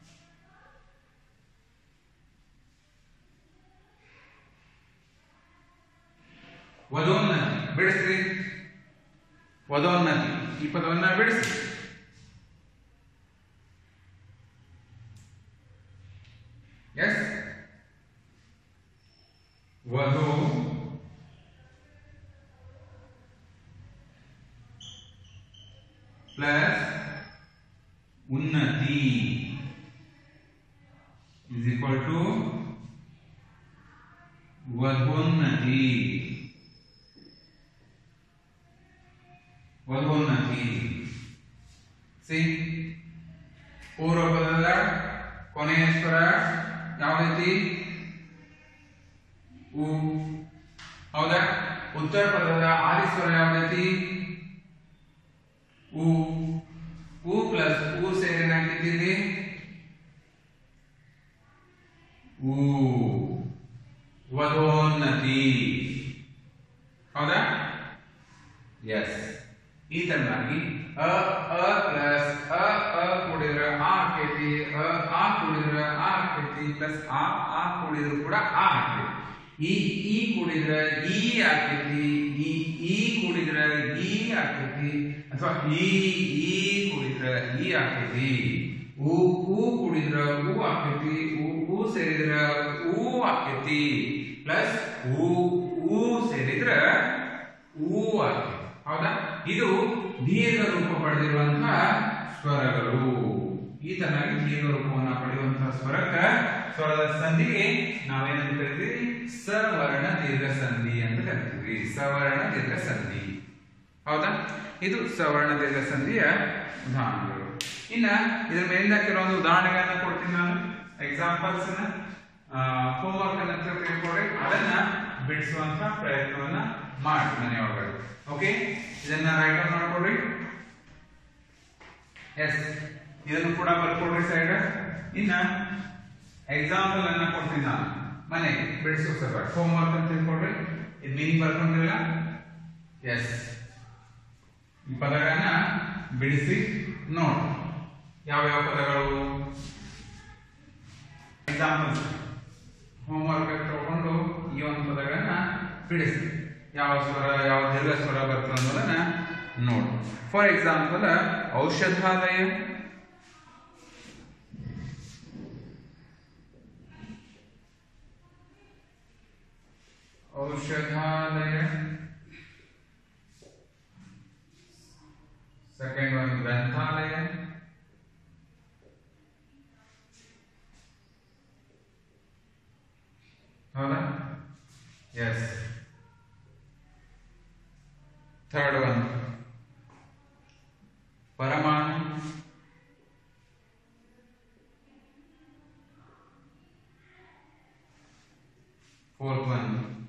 ವಧೋನ್ನತಿ ಬಿಡಿಸ್ರಿ ವಧೋನ್ನತಿ ಈ ಪದವನ್ನ ಬಿಡಿಸಿ ಎಸ್ ವಧು ಪ್ಲಸ್ ಉನ್ನತಿ is equal to ವಧೋನ್ನತಿ ವಧೋನ್ನತಿ ಸಿ ಪೂರ್ವ ಪದದ ಕೊನೆಯ ಸ್ವರ ಯಾವ ರೀತಿ ಉ ಹೌದಾ ಉತ್ತರ ಪದದ ಆದಿ ಸ್ವರ ಯಾವ ರೀತಿ ಉ ಉ ಪ್ಲಸ್ ಉ ಸೇರಿ ಏನಾಗ್ತಿದ್ದೀರಿ ಊ ವಧೋನ್ನತಿ ಹೌದಾ ಎಸ್ ಈ ತರನಾಗಿ ಅ ಅ ಪ್ಲಸ್ ಅ ಅ ಕೂಡಿದ್ರೆ ಆ ಆಕೈತಿ ಅ ಆ ಕೂಡಿದ್ರೆ ಆ ಆಕೈತಿ ಪ್ಲಸ್ ಆ ಆ ಕೂಡಿದ್ರು ಕೂಡ ಆ ಆಕೈತಿ ಈ ಈ ಕೂಡಿದ್ರೆ ಈ ಆಕೈತಿ ಈ ಈ ಕೂಡಿದ್ರೆ ಈ ಆಕೈತಿ ಅಥವಾ ಈ ಈ ಕೂಡಿದ್ರೆ ಈ ಆಕೈತಿ ಊ ಊ ಕೂಡಿದ್ರ ಊ ಆಕೈತಿ ಊ ಊ ಸೇರಿದ್ರ ಊ ಆಕೈತಿ ಪ್ಲಸ್ ಊ ಊ ಸೇರಿದ್ರ ಊ ಆಕೈತಿ ಹೌದಾ ಇದು ದೀರ್ಘ ರೂಪ ಪಡೆದಿರುವಂತಹ ಸ್ವರಗಳು ಈ ತರನಾಗಿ ದೀರ್ಘ ರೂಪವನ್ನ ಪಡೆಯುವಂತಹ ಸ್ವರಕ್ಕ ಸ್ವರದ ಸಂಧಿಗೆ ನಾವೇನಂತ ಕರಿತೀವಿ ಸವರ್ಣ ದೀರ್ಘ ಸಂಧಿ ಅಂತ ಕರಿತೀವಿ ಸವರ್ಣ ದೀರ್ಘ ಸಂಧಿ ಹೌದಾ ಇದು ಸವರ್ಣ ದೀರ್ಘ ಸಂಧಿಯ ಉದಾಹರಣೆಗಳು ಇನ್ನ ಇದ್ರ ಮೇಲಿಂದ ಕೆಲವೊಂದು ಉದಾಹರಣೆಗಳನ್ನ ಕೊಡ್ತೀನಿ ನಾನು ಎಕ್ಸಾಂಪಲ್ಸ್ ಹೋಮ್ವರ್ಕ್ ಅನ್ನ ತಿಳ್ಕೊಳ್ಳಿ ಅದನ್ನ ಬಿಡಿಸುವಂತ ಪ್ರಯತ್ನವನ್ನ ಮಾಡಿ ಮನೆಯೊಳಗಡೆ ಓಕೆ ಇದನ್ನ ರೈಟ್ ಡೌನ್ ಮಾಡ್ಕೊಡ್ರಿ ಎಸ್ ಇದನ್ನು ಕೂಡ ಬರ್ಕೊಡ್ರಿ ಸೈಡ್ ಇನ್ನ ಎಕ್ಸಾಂಪಲ್ ಅನ್ನ ಕೊಡ್ತೀನಿ ನಾನು ಮನೆಗೆ ಬಿಡಿಸೋ ಸಲ ಹೋಮ್ವರ್ಕ್ ಅಂತ ತಿಳ್ಕೊಡ್ರಿ ಇದು ಮೀನಿಂಗ್ ಬರ್ಕೊಂಡಿಲ್ಲ ಎಸ್ ಈ ಪದಗಳನ್ನ ಬಿಡಿಸಿ ನೋಡಿ ಯಾವ ಯಾವ ಪದಗಳು ಎಕ್ಸಾಂಪಲ್ಸ್ ಹೋಮ್ವರ್ಕ್ ತಗೊಂಡು ಈ ಒಂದು ಪದಗಳನ್ನ ಬಿಡಿಸಿ ಯಾವ ಸ್ವರ ಯಾವ ದೀರ್ಘ ಸ್ವರ ಬರ್ತದೆ ಅನ್ನೋದನ್ನ ನೋಡಿ ಫಾರ್ ಎಕ್ಸಾಂಪಲ್ ಔಷಧಾಲಯ ಔಷಧಾಲಯ ಸೆಕೆಂಡ್ ಒನ್ ಗ್ರಂಥಾಲಯ ಹೌದಾ ಎಸ್ ಥರ್ಡ್ ಒನ್ ಪರಮಾಣು ಫೋರ್ತ್ ಒನ್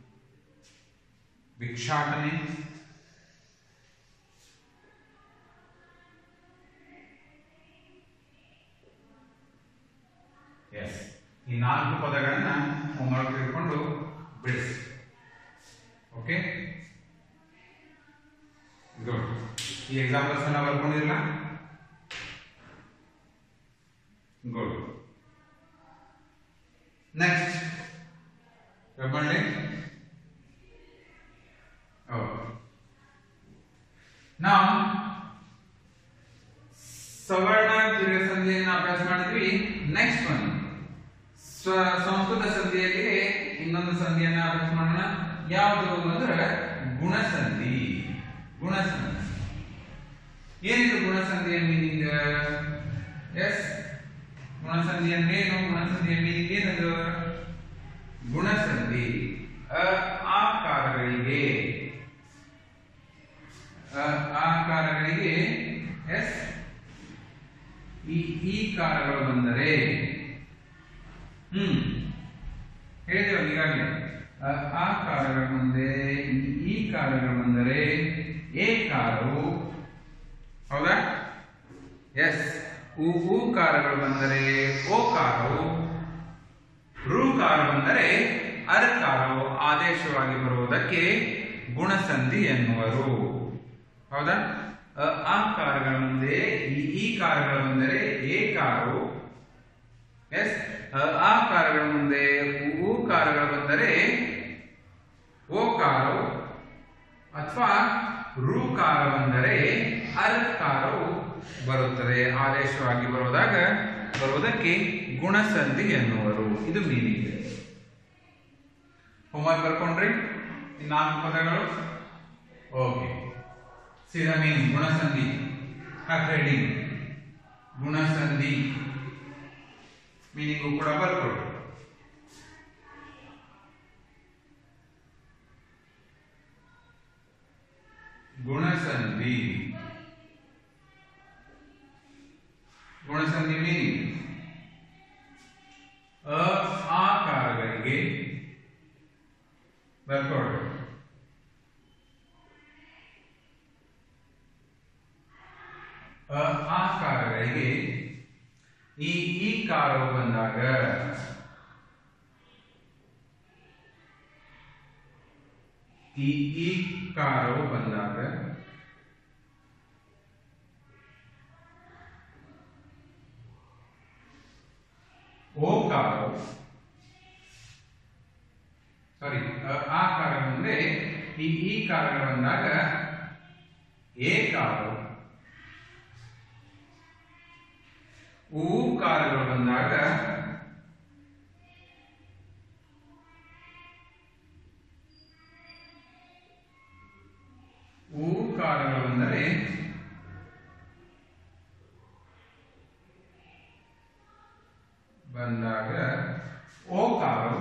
ಭಿಕ್ಷಾಟನೆ ಎಸ್ ಈ ನಾಲ್ಕು ಪದಗಳನ್ನ ಹೋಮ್ವರ್ಕ್ ತಿಳ್ಕೊಂಡು ಬಿಡಿಸಿ ಓಕೆ ಗುಡ್ ಈ ಎಕ್ಸಾಂಪಲ್ಸ್ ಎಲ್ಲ ಬರ್ಕೊಂಡಿಲ್ಲ ಗುಡ್ ನೆಕ್ಸ್ಟ್ ವೆಬ್ಬಳ್ಳಿ ನಾವು ಸವರ್ಣ ದೀರ್ಘ ಸಂಧಿಯನ್ನು ಅಭ್ಯಾಸ ಮಾಡಿದ್ವಿ ನೆಕ್ಸ್ಟ್ ಒನ್ ಸ್ವ ಸಂಸ್ಕೃತ ಸಂಧಿಯಲ್ಲಿ ಇನ್ನೊಂದು ಸಂಧಿಯನ್ನ ಅಭ್ಯಾಸ ಮಾಡೋಣ ಯಾವುದು ಅಂದ್ರೆ ಗುಣಸಂಧಿ ಗುಣಸಂಧಿ ಏನಿದು ಗುಣಸಂಧಿಯ ಮೀನಿಂಗ್ ಎಸ್ ಗುಣಸಂಧಿ ಅಂದ್ರೆ ಏನು ಗುಣಸಂಧಿಯ ಮೀನಿಂಗ್ ಏನದು ಗುಣಸಂಧಿ ಅ ಆಕಾರಗಳಿಗೆ ಅ ಆಕಾರಗಳಿಗೆ ಎಸ್ ಈ ಈ ಕಾರಗಳು ಬಂದರೆ ಹ್ಮ್ ಹೇಳಿದೆವು ಈಗಾಗಲೇ ಅ ಆ ಕಾರಗಳು ಮುಂದೆ ಈ ಈ ಕಾರಗಳು ಬಂದರೆ ಎ ಕಾರು ಹೌದಾ ಎಸ್ ಉ ಉ ಕಾರಗಳು ಬಂದರೆ ಓ ಕಾರು ರು ಕಾರು ಬಂದರೆ ಅರ್ಕಾರವು ಆದೇಶವಾಗಿ ಬರುವುದಕ್ಕೆ ಗುಣಸಂಧಿ ಎನ್ನುವರು ಹೌದಾ ಅ, ಆ ಕಾರಗಳ ಮುಂದೆ ಈ ಈ ಕಾರಗಳ ಬಂದರೆ ಎ ಕಾರು ಎಸ್ ಆ ಕಾರಗಳ ಮುಂದೆ ಉ ಕಾರಗಳು ಬಂದರೆ ಓ ಕಾರು ಅಥವಾ ರು ಕಾರ ಬಂದರೆ ಅರ್ ಕಾರು ಬರುತ್ತದೆ ಆದೇಶವಾಗಿ ಬರುವುದಾಗ ಬರುವುದಕ್ಕೆ ಗುಣಸಂಧಿ ಎನ್ನುವರು ಇದು ಮೀನಿಂಗ್ ಹೋಮ್ವರ್ಕ್ ಬರ್ಕೊಂಡ್ರಿ ಈ ನಾಲ್ಕು ಪದಗಳು ಓಕೆ ಸೀದಾ ಮೀನಿಂಗ್ ಗುಣಸಂಧಿ ರೀಡಿಂಗ್ ಗುಣಸಂಧಿ ಮೀನಿಂಗು ಕೂಡ ಬರ್ಕೊಡಿ ಗುಣಸಂಧಿ ಗುಣಸಂಧಿ ಮೀನಿಂಗ್ ಅ ಆಕಾರಗಳಿಗೆ ಬರ್ಕೊಡ್ರಿ ಅ ಆಕಾರಗಳಿಗೆ ಈ ಈ ಕಾರವು ಬಂದಾಗ ಈ ಈ ಕಾರವು ಬಂದಾಗ ಓ ಕಾರು ಸಾರಿ ಆ ಕಾರ ಮುಂದೆ ಈ ಈ ಕಾರಗಳು ಬಂದಾಗ ಎ ಕಾರು ಊ ಕಾರಗಳು ಬಂದಾಗ ಊ ಕಾರಗಳು ಬಂದರೆ ಬಂದಾಗ ಓ ಕಾರು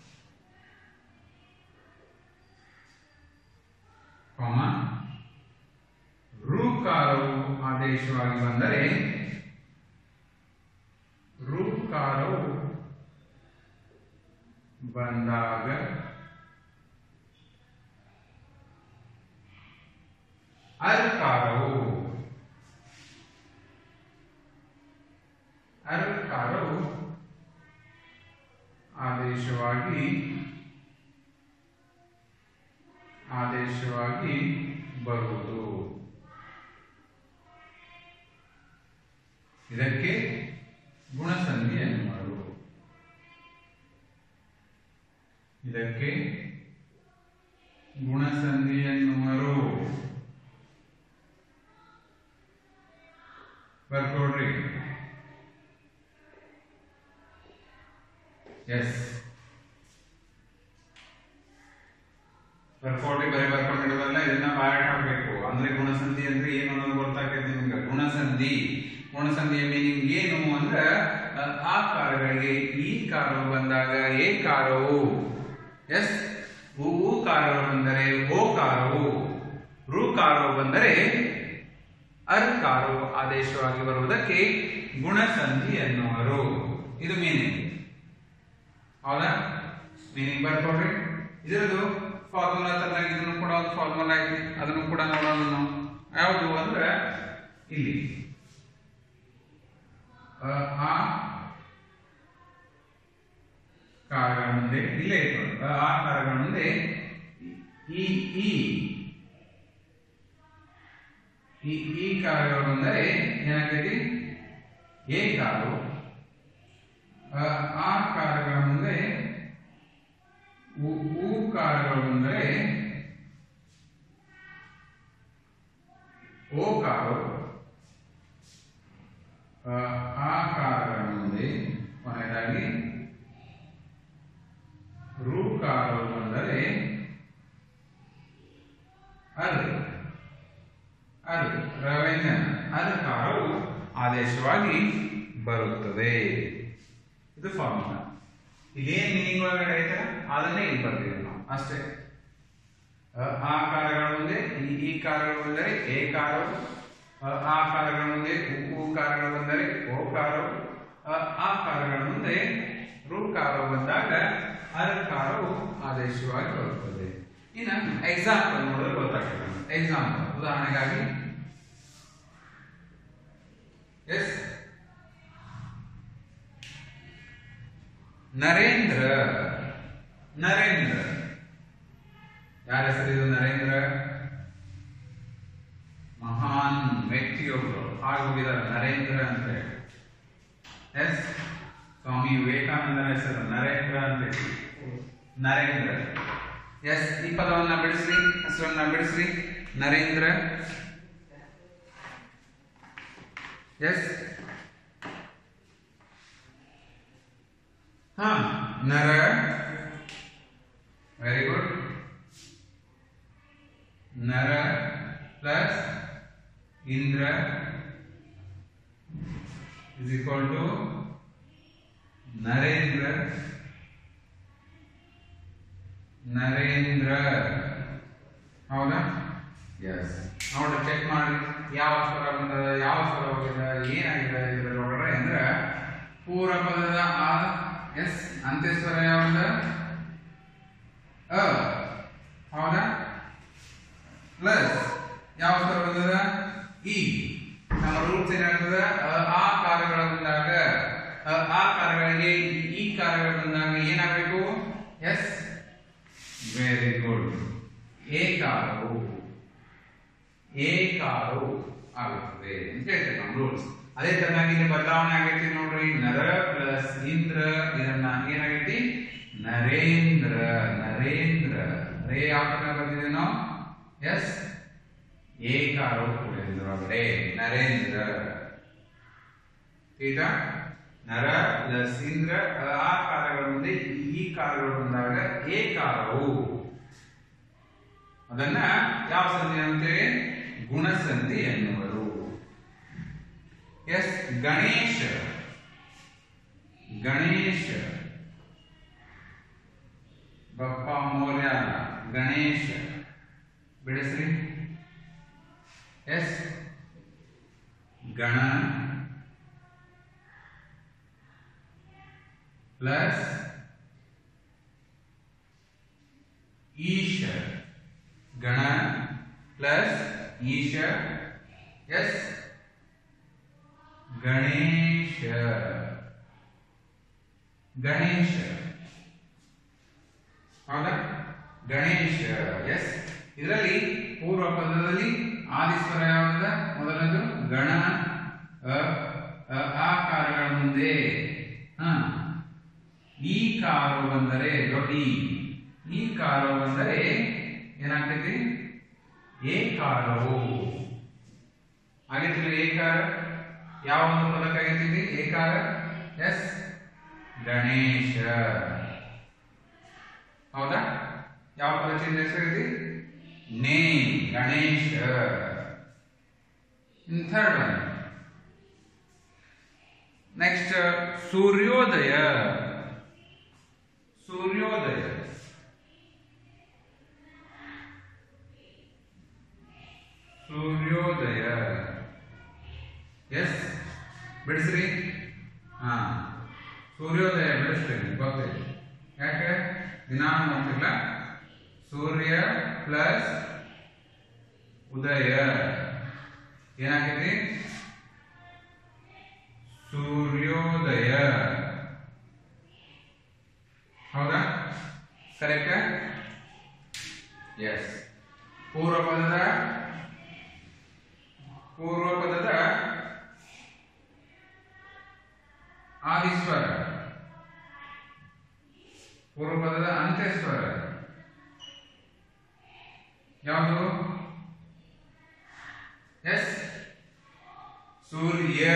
ಕಾಮ ರು ಕಾರವು ಆದೇಶವಾಗಿ ಬಂದರೆ ರು ಕಾರವು ಬಂದಾಗ ಅರ್ಕಾರವು ಅರ್ಕಾರವು ಆದೇಶವಾಗಿ ಆದೇಶವಾಗಿ ಬರುವುದು ಇದಕ್ಕೆ ಗುಣಸಂಧಿ ಎನ್ನುವರು ಇದಕ್ಕೆ ಗುಣಸಂಧಿ ಎನ್ನುವರು ಬರ್ಕೊಡ್ರಿ ಎಸ್ ಬರ್ಕೊಡ್ರಿ ಬರೀ ಬರ್ಕೊಂಡಿರೋದಲ್ಲ ಇದನ್ನ ಬಾಯಾಟ ಹಾಕ್ಬೇಕು ಅಂದ್ರೆ ಗುಣಸಂಧಿ ಅಂದ್ರೆ ಏನು ಅನ್ನೋದು ಗೊತ್ತಾಗ್ತೈತಿ ನಿಮ್ಗೆ ಗುಣಸಂಧಿ ಗುಣಸಂಧಿಯ ಮೀನಿಂಗ್ ಏನು ಅಂದ್ರೆ ಅ, ಆ ಕಾರಗಳಿಗೆ ಈ ಕಾರು ಬಂದಾಗ ಎ ಕಾರವು ಎಸ್ ಉ ಉ ಕಾರವು ಬಂದರೆ ಓ ಕಾರವು ರು ಕಾರವು ಬಂದರೆ ಅರ್ ಕಾರು ಆದೇಶವಾಗಿ ಬರುವುದಕ್ಕೆ ಗುಣಸಂಧಿ ಎನ್ನುವರು ಇದು ಮೀನಿಂಗ್ ಹೌದಾ ಮೀನಿಂಗ್ ಬರ್ಕೊಡ್ರಿ ಇದರದು ಫಾರ್ಮುಲಾ ತರನಾಗಿ ಇದನ್ನು ಕೂಡ ಒಂದು ಫಾರ್ಮುಲಾ ಐತಿ ಅದನ್ನು ಕೂಡ ನೋಡೋಣ ನಾವು ಯಾವುದು ಅಂದ್ರೆ ಇಲ್ಲಿ ಅ, ಆ ಕಾರಗಳ ಮುಂದೆ ಇಲ್ಲೇ ಇತ್ತು ಅ, ಆ ಕಾರಗಳ ಮುಂದೆ ಈ ಈ ಈ ಈ ಕಾರಗಳು ಬಂದರೆ ಏನಾಗ್ತೈತಿ ಎ ಕಾರು ಅ, ಆ ಕಾರಗಳ ಮುಂದೆ ಉ ಉ ಕಾರಗಳು ಬಂದರೆ ಓ ಕಾರು ಅ, ಆ ಕಾರಗಳ ಮುಂದೆ ಕೊನೆಯದಾಗಿ ಋಕಾರವು ಬಂದರೆ ಅರ್ ಅರ್ ರವ್ಯಂಜನ ಅರ್ಕಾರವು ಆದೇಶವಾಗಿ ಬರುತ್ತದೆ ಇದು ಫಾರ್ಮುಲಾ ಇದೇನ್ ಮೀನಿಂಗ್ ಒಳಗಡೆ ಐತೆ ಅದನ್ನೇ ಇಲ್ಲಿ ಬರ್ತೀವಿ ನಾವು ಅಷ್ಟೇ ಅ, ಆ ಕಾರಗಳ ಮುಂದೆ ಈ ಈ ಕಾರಗಳು ಬಂದರೆ ಏ ಕಾರವು ಅ, ಆ ಕಾರಗಳ ಮುಂದೆ ಉ ಉ ಕಾರಗಳು ಬಂದರೆ ಓ ಕಾರವು ಅ, ಆ ಕಾರಗಳ ಮುಂದೆ ರು ಕಾರವು ಬಂದಾಗ ಅರ್ ಕಾರವು ಆದೇಶವಾಗಿ ಬರುತ್ತದೆ ಇನ್ನು ಎಕ್ಸಾಂಪಲ್ ನೋಡಿದ್ರೆ ಗೊತ್ತಾಗ್ತದೆ ಎಕ್ಸಾಂಪಲ್ ಉದಾಹರಣೆಗಾಗಿ ಎಸ್ ನರೇಂದ್ರ ನರೇಂದ್ರ ಯಾರ ಹೆಸರಿದು ನರೇಂದ್ರ ಮಹಾನ್ ವ್ಯಕ್ತಿಯೊಬ್ಬರು ಆಗೋಗಿದ್ದಾರೆ ನರೇಂದ್ರ ಅಂತ ಹೇಳಿ ಎಸ್ ಸ್ವಾಮಿ ವಿವೇಕಾನಂದರ ಹೆಸರು ನರೇಂದ್ರ ಅಂತ ಹೇಳಿ ನರೇಂದ್ರ ಎಸ್ ಈ ಪದವನ್ನ ಬಿಡಿಸ್ರಿ ಹೆಸರನ್ನ ಬಿಡಿಸ್ರಿ ನರೇಂದ್ರ ಎಸ್ ಹಾ ನರ ವೆರಿ ಗುಡ್ ನರ plus Indra is equal to Narendra Narendra ಹೌದಾ ಎಸ್ ನೋಡಿ ಚೆಕ್ ಮಾಡಿ ಯಾವ ಸ್ವರ ಬಂದದ ಯಾವ ಸ್ವರ ಹೋಗಿದೆ ಏನಾಗಿದೆ ಇದರೊಳಗಡೆ ಅಂದ್ರೆ ಪೂರ್ವ ಪದದ ಆ ಎಸ್ ಅಂತ್ಯಸ್ವರ ಯಾವ್ದು ಅ ಹೌದಾ ಪ್ಲಸ್ ಯಾವ ಸ್ವರ ಬಂದದ ಇ ನಮ್ಮ ರೂಲ್ಸ್ ಏನಾಗ್ತದ ಅ, ಆ ಕಾರ್ಯಗಳ ಬಂದಾಗ ಅ, ಆ ಕಾರ್ಯಗಳಿಗೆ ಈ- ಈ ಕಾರ್ಯಗಳು ಬಂದಾಗ ಏನಾಗಬೇಕು ಎಸ್ ವೆರಿ ಗುಡ್ ಏಕಾರವು ಏಕಾರು ಆಗುತ್ತದೆ ಅಂತ ಹೇಳ್ತೇವೆ ನಾವು ರೂಲ್ಸ್ ಅದೇ ತರನಾಗಿ ಇಲ್ಲಿ ಬದಲಾವಣೆ ಆಗೈತಿ ನೋಡ್ರಿ ನರ ಪ್ಲಸ್ ಇಂದ್ರ ಇದನ್ನ ಏನಾಗೈತಿ ನರೇಂದ್ರ ನರೇಂದ್ರ ರೇ ಯಾವ ತರ ಬಂದಿದೆ ನಾವು ಎಸ್ ಏಕಾರು ಕೂಡಿದ್ರೊಳಗಡೆ ನರೇಂದ್ರ ಈಗ ನರ ಪ್ಲಸ್ ಇಂದ್ರ ಆ ಕಾರ್ಯಗಳ ಮುಂದೆ ಈ ಕಾರ್ಯಗಳು ಬಂದಾಗ ಏಕಾರವು ಅದನ್ನ ಯಾವ ಸಂಧಿ ಅಂತೇಳಿ ಗುಣಸಂಧಿ ಎನ್ನುವರು ಎಸ್ ಗಣೇಶ ಗಣೇಶ ಬಪ್ಪ ಮೌರ್ಯ ಅಲ್ಲ, ಗಣೇಶ ಬಿಡಿಸ್ರಿ ಎಸ್ ಗಣ ಪ್ಲಸ್ ಈಶ ಗಣ ಪ್ಲಸ್ ಈಶ ಎಸ್ ಗಣೇಶ ಗಣೇಶ ಹೌದಾ ಗಣೇಶ ಎಸ್ ಇದರಲ್ಲಿ ಪೂರ್ವ ಪದದಲ್ಲಿ ಆದಿಸ್ವರ ಯಾವ್ದ ಮೊದಲನೇದು ಗಣ ಅ, ಅ, ಆ ಕಾರಗಳ ಮುಂದೆ ಹ ಈ ಕಾರು ಬಂದರೆ ದೊಡ್ಡ ಈ. ಈ ಕಾರು ಬಂದರೆ ಏನಾಗ್ತೈತಿ ಏಕಾರವು ಆಗಿರ್ತಿಲ್ಲ ಏಕಾರ ಯಾವ ಒಂದು ಪದಕ್ಕಾಗೈತಿ ಏಕಾರ ಎಸ್ ಗಣೇಶ ಹೌದಾ ಯಾವ ಪದ ಚೇಂಜ್ ಹೆಸರಿದೆ ನೇ ಗಣೇಶ ಥರ್ಡ್ ಒನ್ ನೆಕ್ಸ್ಟ್ ಸೂರ್ಯೋದಯ ಸೂರ್ಯೋದಯ ಸೂರ್ಯೋದಯ ಎಸ್ ಬಿಡಿಸ್ರಿ ಹಾ ಸೂರ್ಯೋದಯ ಬಿಡಿಸ್ರಿ ಗೊತ್ತೈತಿ ಯಾಕೆ ದಿನ ನೋಡ್ತಿಲ್ಲ ಸೂರ್ಯ ಪ್ಲಸ್ ಉದಯ ಏನಾಗೈತಿ ಸೂರ್ಯೋದಯ ಹೌದಾ ಕರೆಕ್ಟ್ ಎಸ್ ಪೂರ್ವ ಪದದ ಪೂರ್ವ ಪದದ ಆದಿಸ್ವರ ಪೂರ್ವ ಪದದ ಅಂತ್ಯಸ್ವರ ಯಾವುದು ಎಸ್ ಸೂರ್ಯ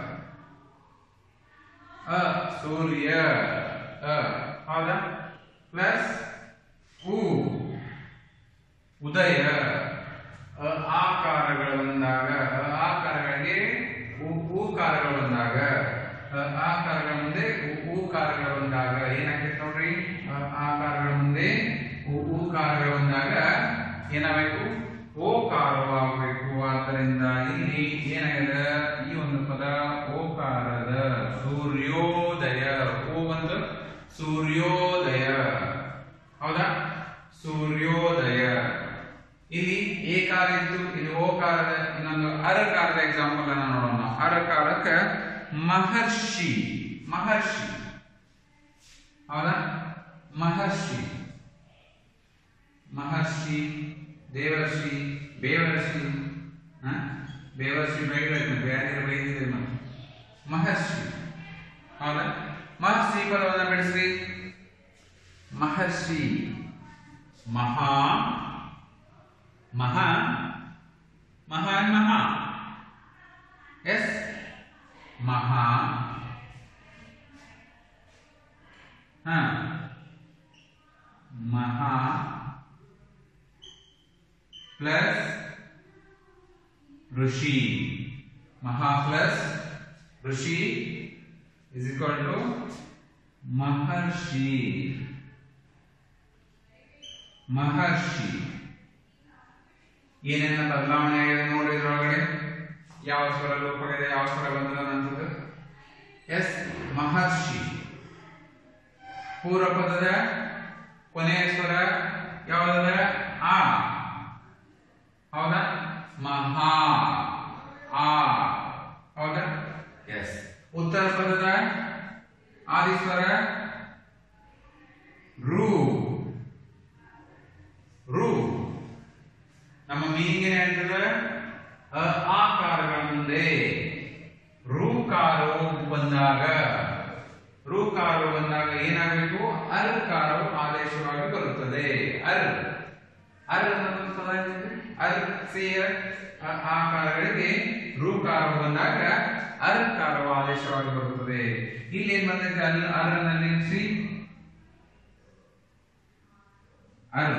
ಅ ಸೂರ್ಯ ಅ ಹೌದಾ ಪ್ಲಸ್ ಉ ಉದಯ ಅ ಆಕಾರಗಳು ಬಂದಾಗ ಅ ಆಕಾರಗಳಿಗೆ ಉ- ಊಕಾರಗಳು ಬಂದಾಗ ಅ ಆಕಾರಗಳ ಮುಂದೆ ಉ- ಊಕಾರಗಳು ಬಂದಾಗ ಏನಾಗ್ತೈತೆ ನೋಡ್ರಿ ಅ ಆಕಾರಗಳ ಮುಂದೆ ಉ- ಊಕಾರಗಳು ಬಂದಾಗ ಏನಾಗಬೇಕು ಓಕಾರವಾಗಬೇಕು ಆದ್ದರಿಂದ ಇಲ್ಲಿ ಏನಾಗಿದೆ ಈ ಒಂದು ಪದ ಓಕಾರದ ಸೂರ್ಯೋದಯ ಓ ಒಂದು ಸೂರ್ಯೋದಯ ಹೌದಾ ಸೂರ್ಯೋದಯ ಇಲ್ಲಿ ಏಕಾರ ಇತ್ತು ಇಲ್ಲಿ ಓಕಾರದ ಇನ್ನೊಂದು ಅರಕಾರದ ಎಕ್ಸಾಂಪಲ್ ಅನ್ನ ನೋಡೋಣ ಅರಕಾರಕ್ಕೆ ಮಹರ್ಷಿ ಮಹರ್ಷಿ ಹೌದಾ ಮಹರ್ಷಿ ಮಹರ್ಷಿ ದೇವರ್ಷಿ ಬೇವರ್ಷಿ ಹ? ಬೇವರ್ಷಿ ಬೈದ್ರೆ ಬೇರೆ ಬೈದಿದೆ ಮತ್ತೆ ಮಹರ್ಷಿ ಹೌದಾ ಮಹರ್ಷಿ ಪದವನ್ನು ಬಿಡಿಸ್ರಿ ಮಹರ್ಷಿ ಮಹಾ ಮಹಾ ಮಹಾನ್ ಮಹಾ ಎಸ್ ಮಹಾ ಹ ಮಹಾ ಪ್ಲಸ್ ಋಷಿ ಮಹಾ ಪ್ಲಸ್ ಋಷಿ ಇಸ್ ಈಕ್ವಲ್ ಟು ಮಹರ್ಷಿ ಮಹರ್ಷಿ ಏನೇನ ಬದಲಾವಣೆ ಆಗಿದೆ ನೋಡಿ ಇದ್ರೊಳಗಡೆ ಯಾವ ಸ್ವರ ಲೋಪವಿದೆ ಯಾವ ಸ್ವರ ಬಂದಿಲ್ಲ ಅಂತದ್ದು ಎಸ್ ಮಹರ್ಷಿ ಪೂರ್ವ ಪದದ ಕೊನೆಯ ಸ್ವರ ಯಾವುದದ ಆ ಹೌದಾ ಮಹಾ ಆ ಹೌದಾ ಎಸ್ ಉತ್ತರ ಪದದ ಆದಿ ಸ್ವರ ರು ರು ನಮ್ಮ ಮೀನಿಂಗ್ ಏನ್ ಹೇಳ್ತದೆ ಅ ಆಕಾರಗಳ ಮುಂದೆ ಋಕಾರವು ಬಂದಾಗ ಋಕಾರವು ಬಂದಾಗ ಏನಾಗಬೇಕು ಅರ್ಕಾರವು ಆದೇಶವಾಗಿ ಬರುತ್ತದೆ ಅರ್ ಅರ್ ಅನ್ನೋದು ಪದ ಏನಿದೆ? ಅರ್ ಸೇಯ ಅ ಆಕಾರಗಳಿಗೆ ಋಕಾರವು ಬಂದಾಗ ಅರ್ಕಾರವು ಆದೇಶವಾಗಿ ಬರುತ್ತದೆ ಇಲ್ಲಿ ಏನ್ ಬಂದೈತೆ ಅಲ್ ಅರ್ನಲ್ಲಿ ಸಿ ಅರ್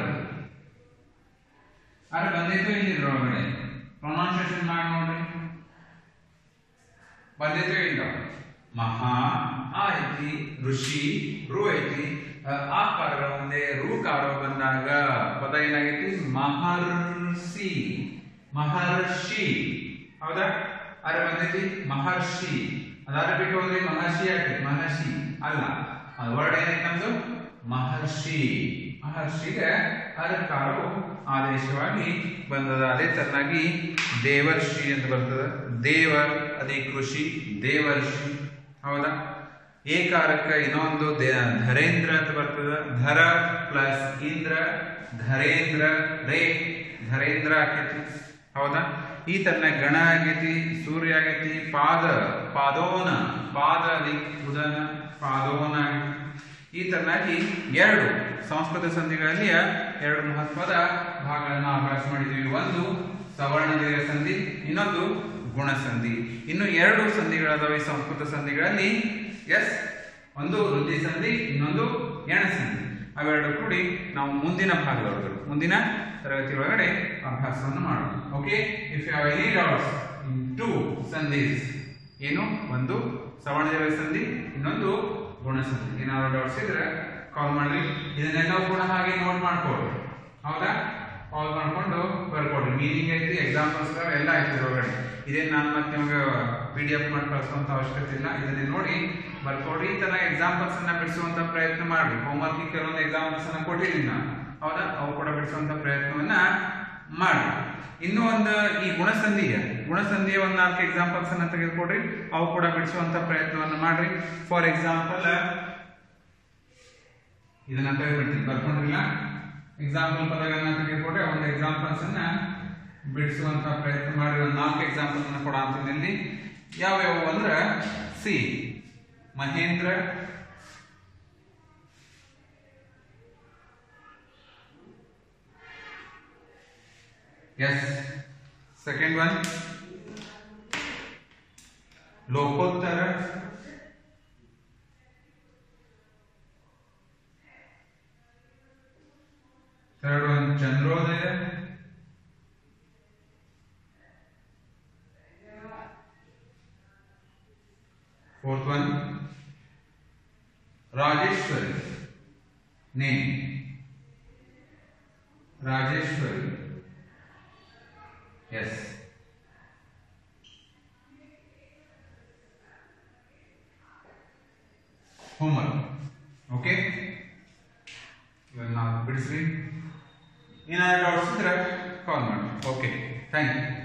ಅರೆ ಬಂದೈತು ಇಲ್ಲಿ ಇದ್ರೊಳಗಡೆ ಪ್ರೊನೌನ್ಸಿಯೇಷನ್ ಮಾಡಿ ನೋಡ್ರಿ ಬಂದೈತು ಇಲ್ಲ ಮಹಾ ಆ ಐತಿ ಋಷಿ ರು ಐತಿ ಅ, ಆಕಾರಗಳ ಮುಂದೆ ಋಕಾರ ಬಂದಾಗ ಪದ ಏನಾಗೈತಿ ಮಹರ್ಷಿ ಮಹರ್ಷಿ ಹೌದಾ ಅರೆ ಬಂದೈತಿ ಮಹರ್ಷಿ ಅದಾರ ಬಿಟ್ಟು ಹೋದ್ರೆ ಮಹರ್ಷಿ ಆಗ್ತೈತಿ ಮಹರ್ಷಿ ಅಲ್ಲ ಅದು ವರ್ಡ್ ಏನೈತಿ ನಮ್ದು ಮಹರ್ಷಿ ಮಹರ್ಷಿಗೆ ಅರ್ಕಾರವು ಆದೇಶವಾಗಿ ಬಂದದ ಅದೇ ತರನಾಗಿ ದೇವರ್ಷಿ ಅಂತ ಬರ್ತದ ದೇವ ಅದೇ ಕೃಷಿ ದೇವರ್ಷಿ ಹೌದಾ ಏಕಾರಕ್ಕೆ ಇನ್ನೊಂದು ದೇ- ಧರೇಂದ್ರ ಅಂತ ಬರ್ತದ ಧರ ಪ್ಲಸ್ ಇಂದ್ರ ಧರೇಂದ್ರ ರೇ ಧರೇಂದ್ರ ಆಕೈತಿ ಹೌದಾ ಈ ತರನ ಗಣ ಆಗೈತಿ ಸೂರ್ಯ ಆಗೈತಿ ಪಾದ ಪಾದೋನ ಪಾದ ಅದಿ ಉದನ ಪಾದೋನ ಆಗೈತಿ ಈ ತರನಾಗಿ ಎರಡು ಸಂಸ್ಕೃತ ಸಂಧಿಗಳಲ್ಲಿ ಎರಡು ಮಹತ್ವದ ಭಾಗಗಳನ್ನು ಅಭ್ಯಾಸ ಮಾಡಿದ್ದೀವಿ ಒಂದು ಸವರ್ಣ ದೀರ್ಘ ಸಂಧಿ ಇನ್ನೊಂದು ಗುಣ ಸಂಧಿ ಇನ್ನು ಎರಡು ಸಂಧಿಗಳದಾವೆ ಈ ಸಂಸ್ಕೃತ ಸಂಧಿಗಳಲ್ಲಿ ಎಸ್ ಒಂದು ವೃದ್ಧಿ ಸಂಧಿ ಇನ್ನೊಂದು ಎಣ ಸಂಧಿ ಅವೆರಡು ಕೂಡಿ ನಾವು ಮುಂದಿನ ಭಾಗದೊಳಗಡೆ ಮುಂದಿನ ತರಗತಿ ಒಳಗಡೆ ಅಭ್ಯಾಸವನ್ನು ಮಾಡೋಣ okay if you have any doubts in to ಸಂಧೀಸ್ ಏನು ಒಂದು ಸವರ್ಣ ದೀರ್ಘ ಸಂಧಿ ಇನ್ನೊಂದು ಗುಣ ಸಂಧಿ ಏನಾದ್ರು ಡೌಟ್ಸ್ ಇದ್ರೆ ಕಾಲ್ ಮಾಡ್ರಿ ಇದನ್ನೆಲ್ಲವೂ ಕೂಡ ಹಾಗೆ ನೋಟ್ ಮಾಡ್ಕೊಡ್ರಿ ಹೌದಾ ಕಾಲ್ ಮಾಡ್ಕೊಂಡು ಬರ್ಕೊಡ್ರಿ ಮೀನಿಂಗ್ ಐತಿ ಎಕ್ಸಾಂಪಲ್ಸ್ ಎಲ್ಲ ಐತಿ ಒಳಗಡೆ ಇದೇನು ನಾನು ಮತ್ತೆ ನಿಮ್ಗೆ ಪಿ ಡಿ ಎಫ್ ಮಾಡಿ ಕಳಿಸುವಂತ ಅವಶ್ಯಕತೆ ಇಲ್ಲ ಇದನ್ನೇ ನೋಡಿ ಬರ್ಕೊಡ್ರಿ ಈ ತರ ಎಕ್ಸಾಂಪಲ್ಸ್ ಅನ್ನ ಬಿಡಿಸುವಂತ ಪ್ರಯತ್ನ ಮಾಡ್ರಿ ಹೋಮ್ವರ್ಕ್ ಕೆಲವೊಂದು ಎಕ್ಸಾಂಪಲ್ಸ್ ಅನ್ನ ಕೊಟ್ಟಿದ್ದೀನಿ ನಾನು ಹೌದಾ ಅವು ಕೂಡ ಬಿಡಿಸುವಂತ ಪ್ರಯತ್ನವನ್ನ ಮಾಡಿ ಇನ್ನೂ ಒಂದು ಈ ಗುಣಸಂಧಿಯ ಗುಣಸಂಧಿಯ ಒಂದು ನಾಲ್ಕು ಎಕ್ಸಾಂಪಲ್ಸ್ ಅನ್ನ ತೆಗೆದುಕೊಡ್ರಿ ಅವು ಕೂಡ ಬಿಡಿಸುವಂತ ಪ್ರಯತ್ನವನ್ನು ಮಾಡ್ರಿ ಫಾರ್ ಎಕ್ಸಾಂಪಲ್ ಇದನ್ನ ತೆಗೆದುಬಿಡ್ತೀನಿ ಬರ್ಕೊಂಡಿಲ್ಲ ಎಕ್ಸಾಂಪಲ್ ಪದಗಳನ್ನ ತೆಗೆದುಕೊಟ್ರೆ ಒಂದು ಎಕ್ಸಾಂಪಲ್ಸ್ ಅನ್ನ ಬಿಡಿಸುವಂತ ಪ್ರಯತ್ನ ಮಾಡಿ ಒಂದು ನಾಲ್ಕು ಎಕ್ಸಾಂಪಲ್ ಅನ್ನ ಕೊಡ ಅಂತಿನಲ್ಲಿ ಯಾವ್ಯಾವು ಅಂದ್ರೆ see Mahendra yes second one ಲೋಕೋತ್ತರ ಚಂದ್ರೋದಯ Fourth one, Rajeshwari. Name. Rajeshwari. Yes. Homework. Okay? ಇವನ್ನ ಬಿಡಿಸ್ರಿ ಏನಾದ್ರು ಡೌಟ್ಸ್ ಇದ್ರೆ ಕಾಲ್ ಮಾಡಿ ಓಕೆ ಥ್ಯಾಂಕ್ ಯು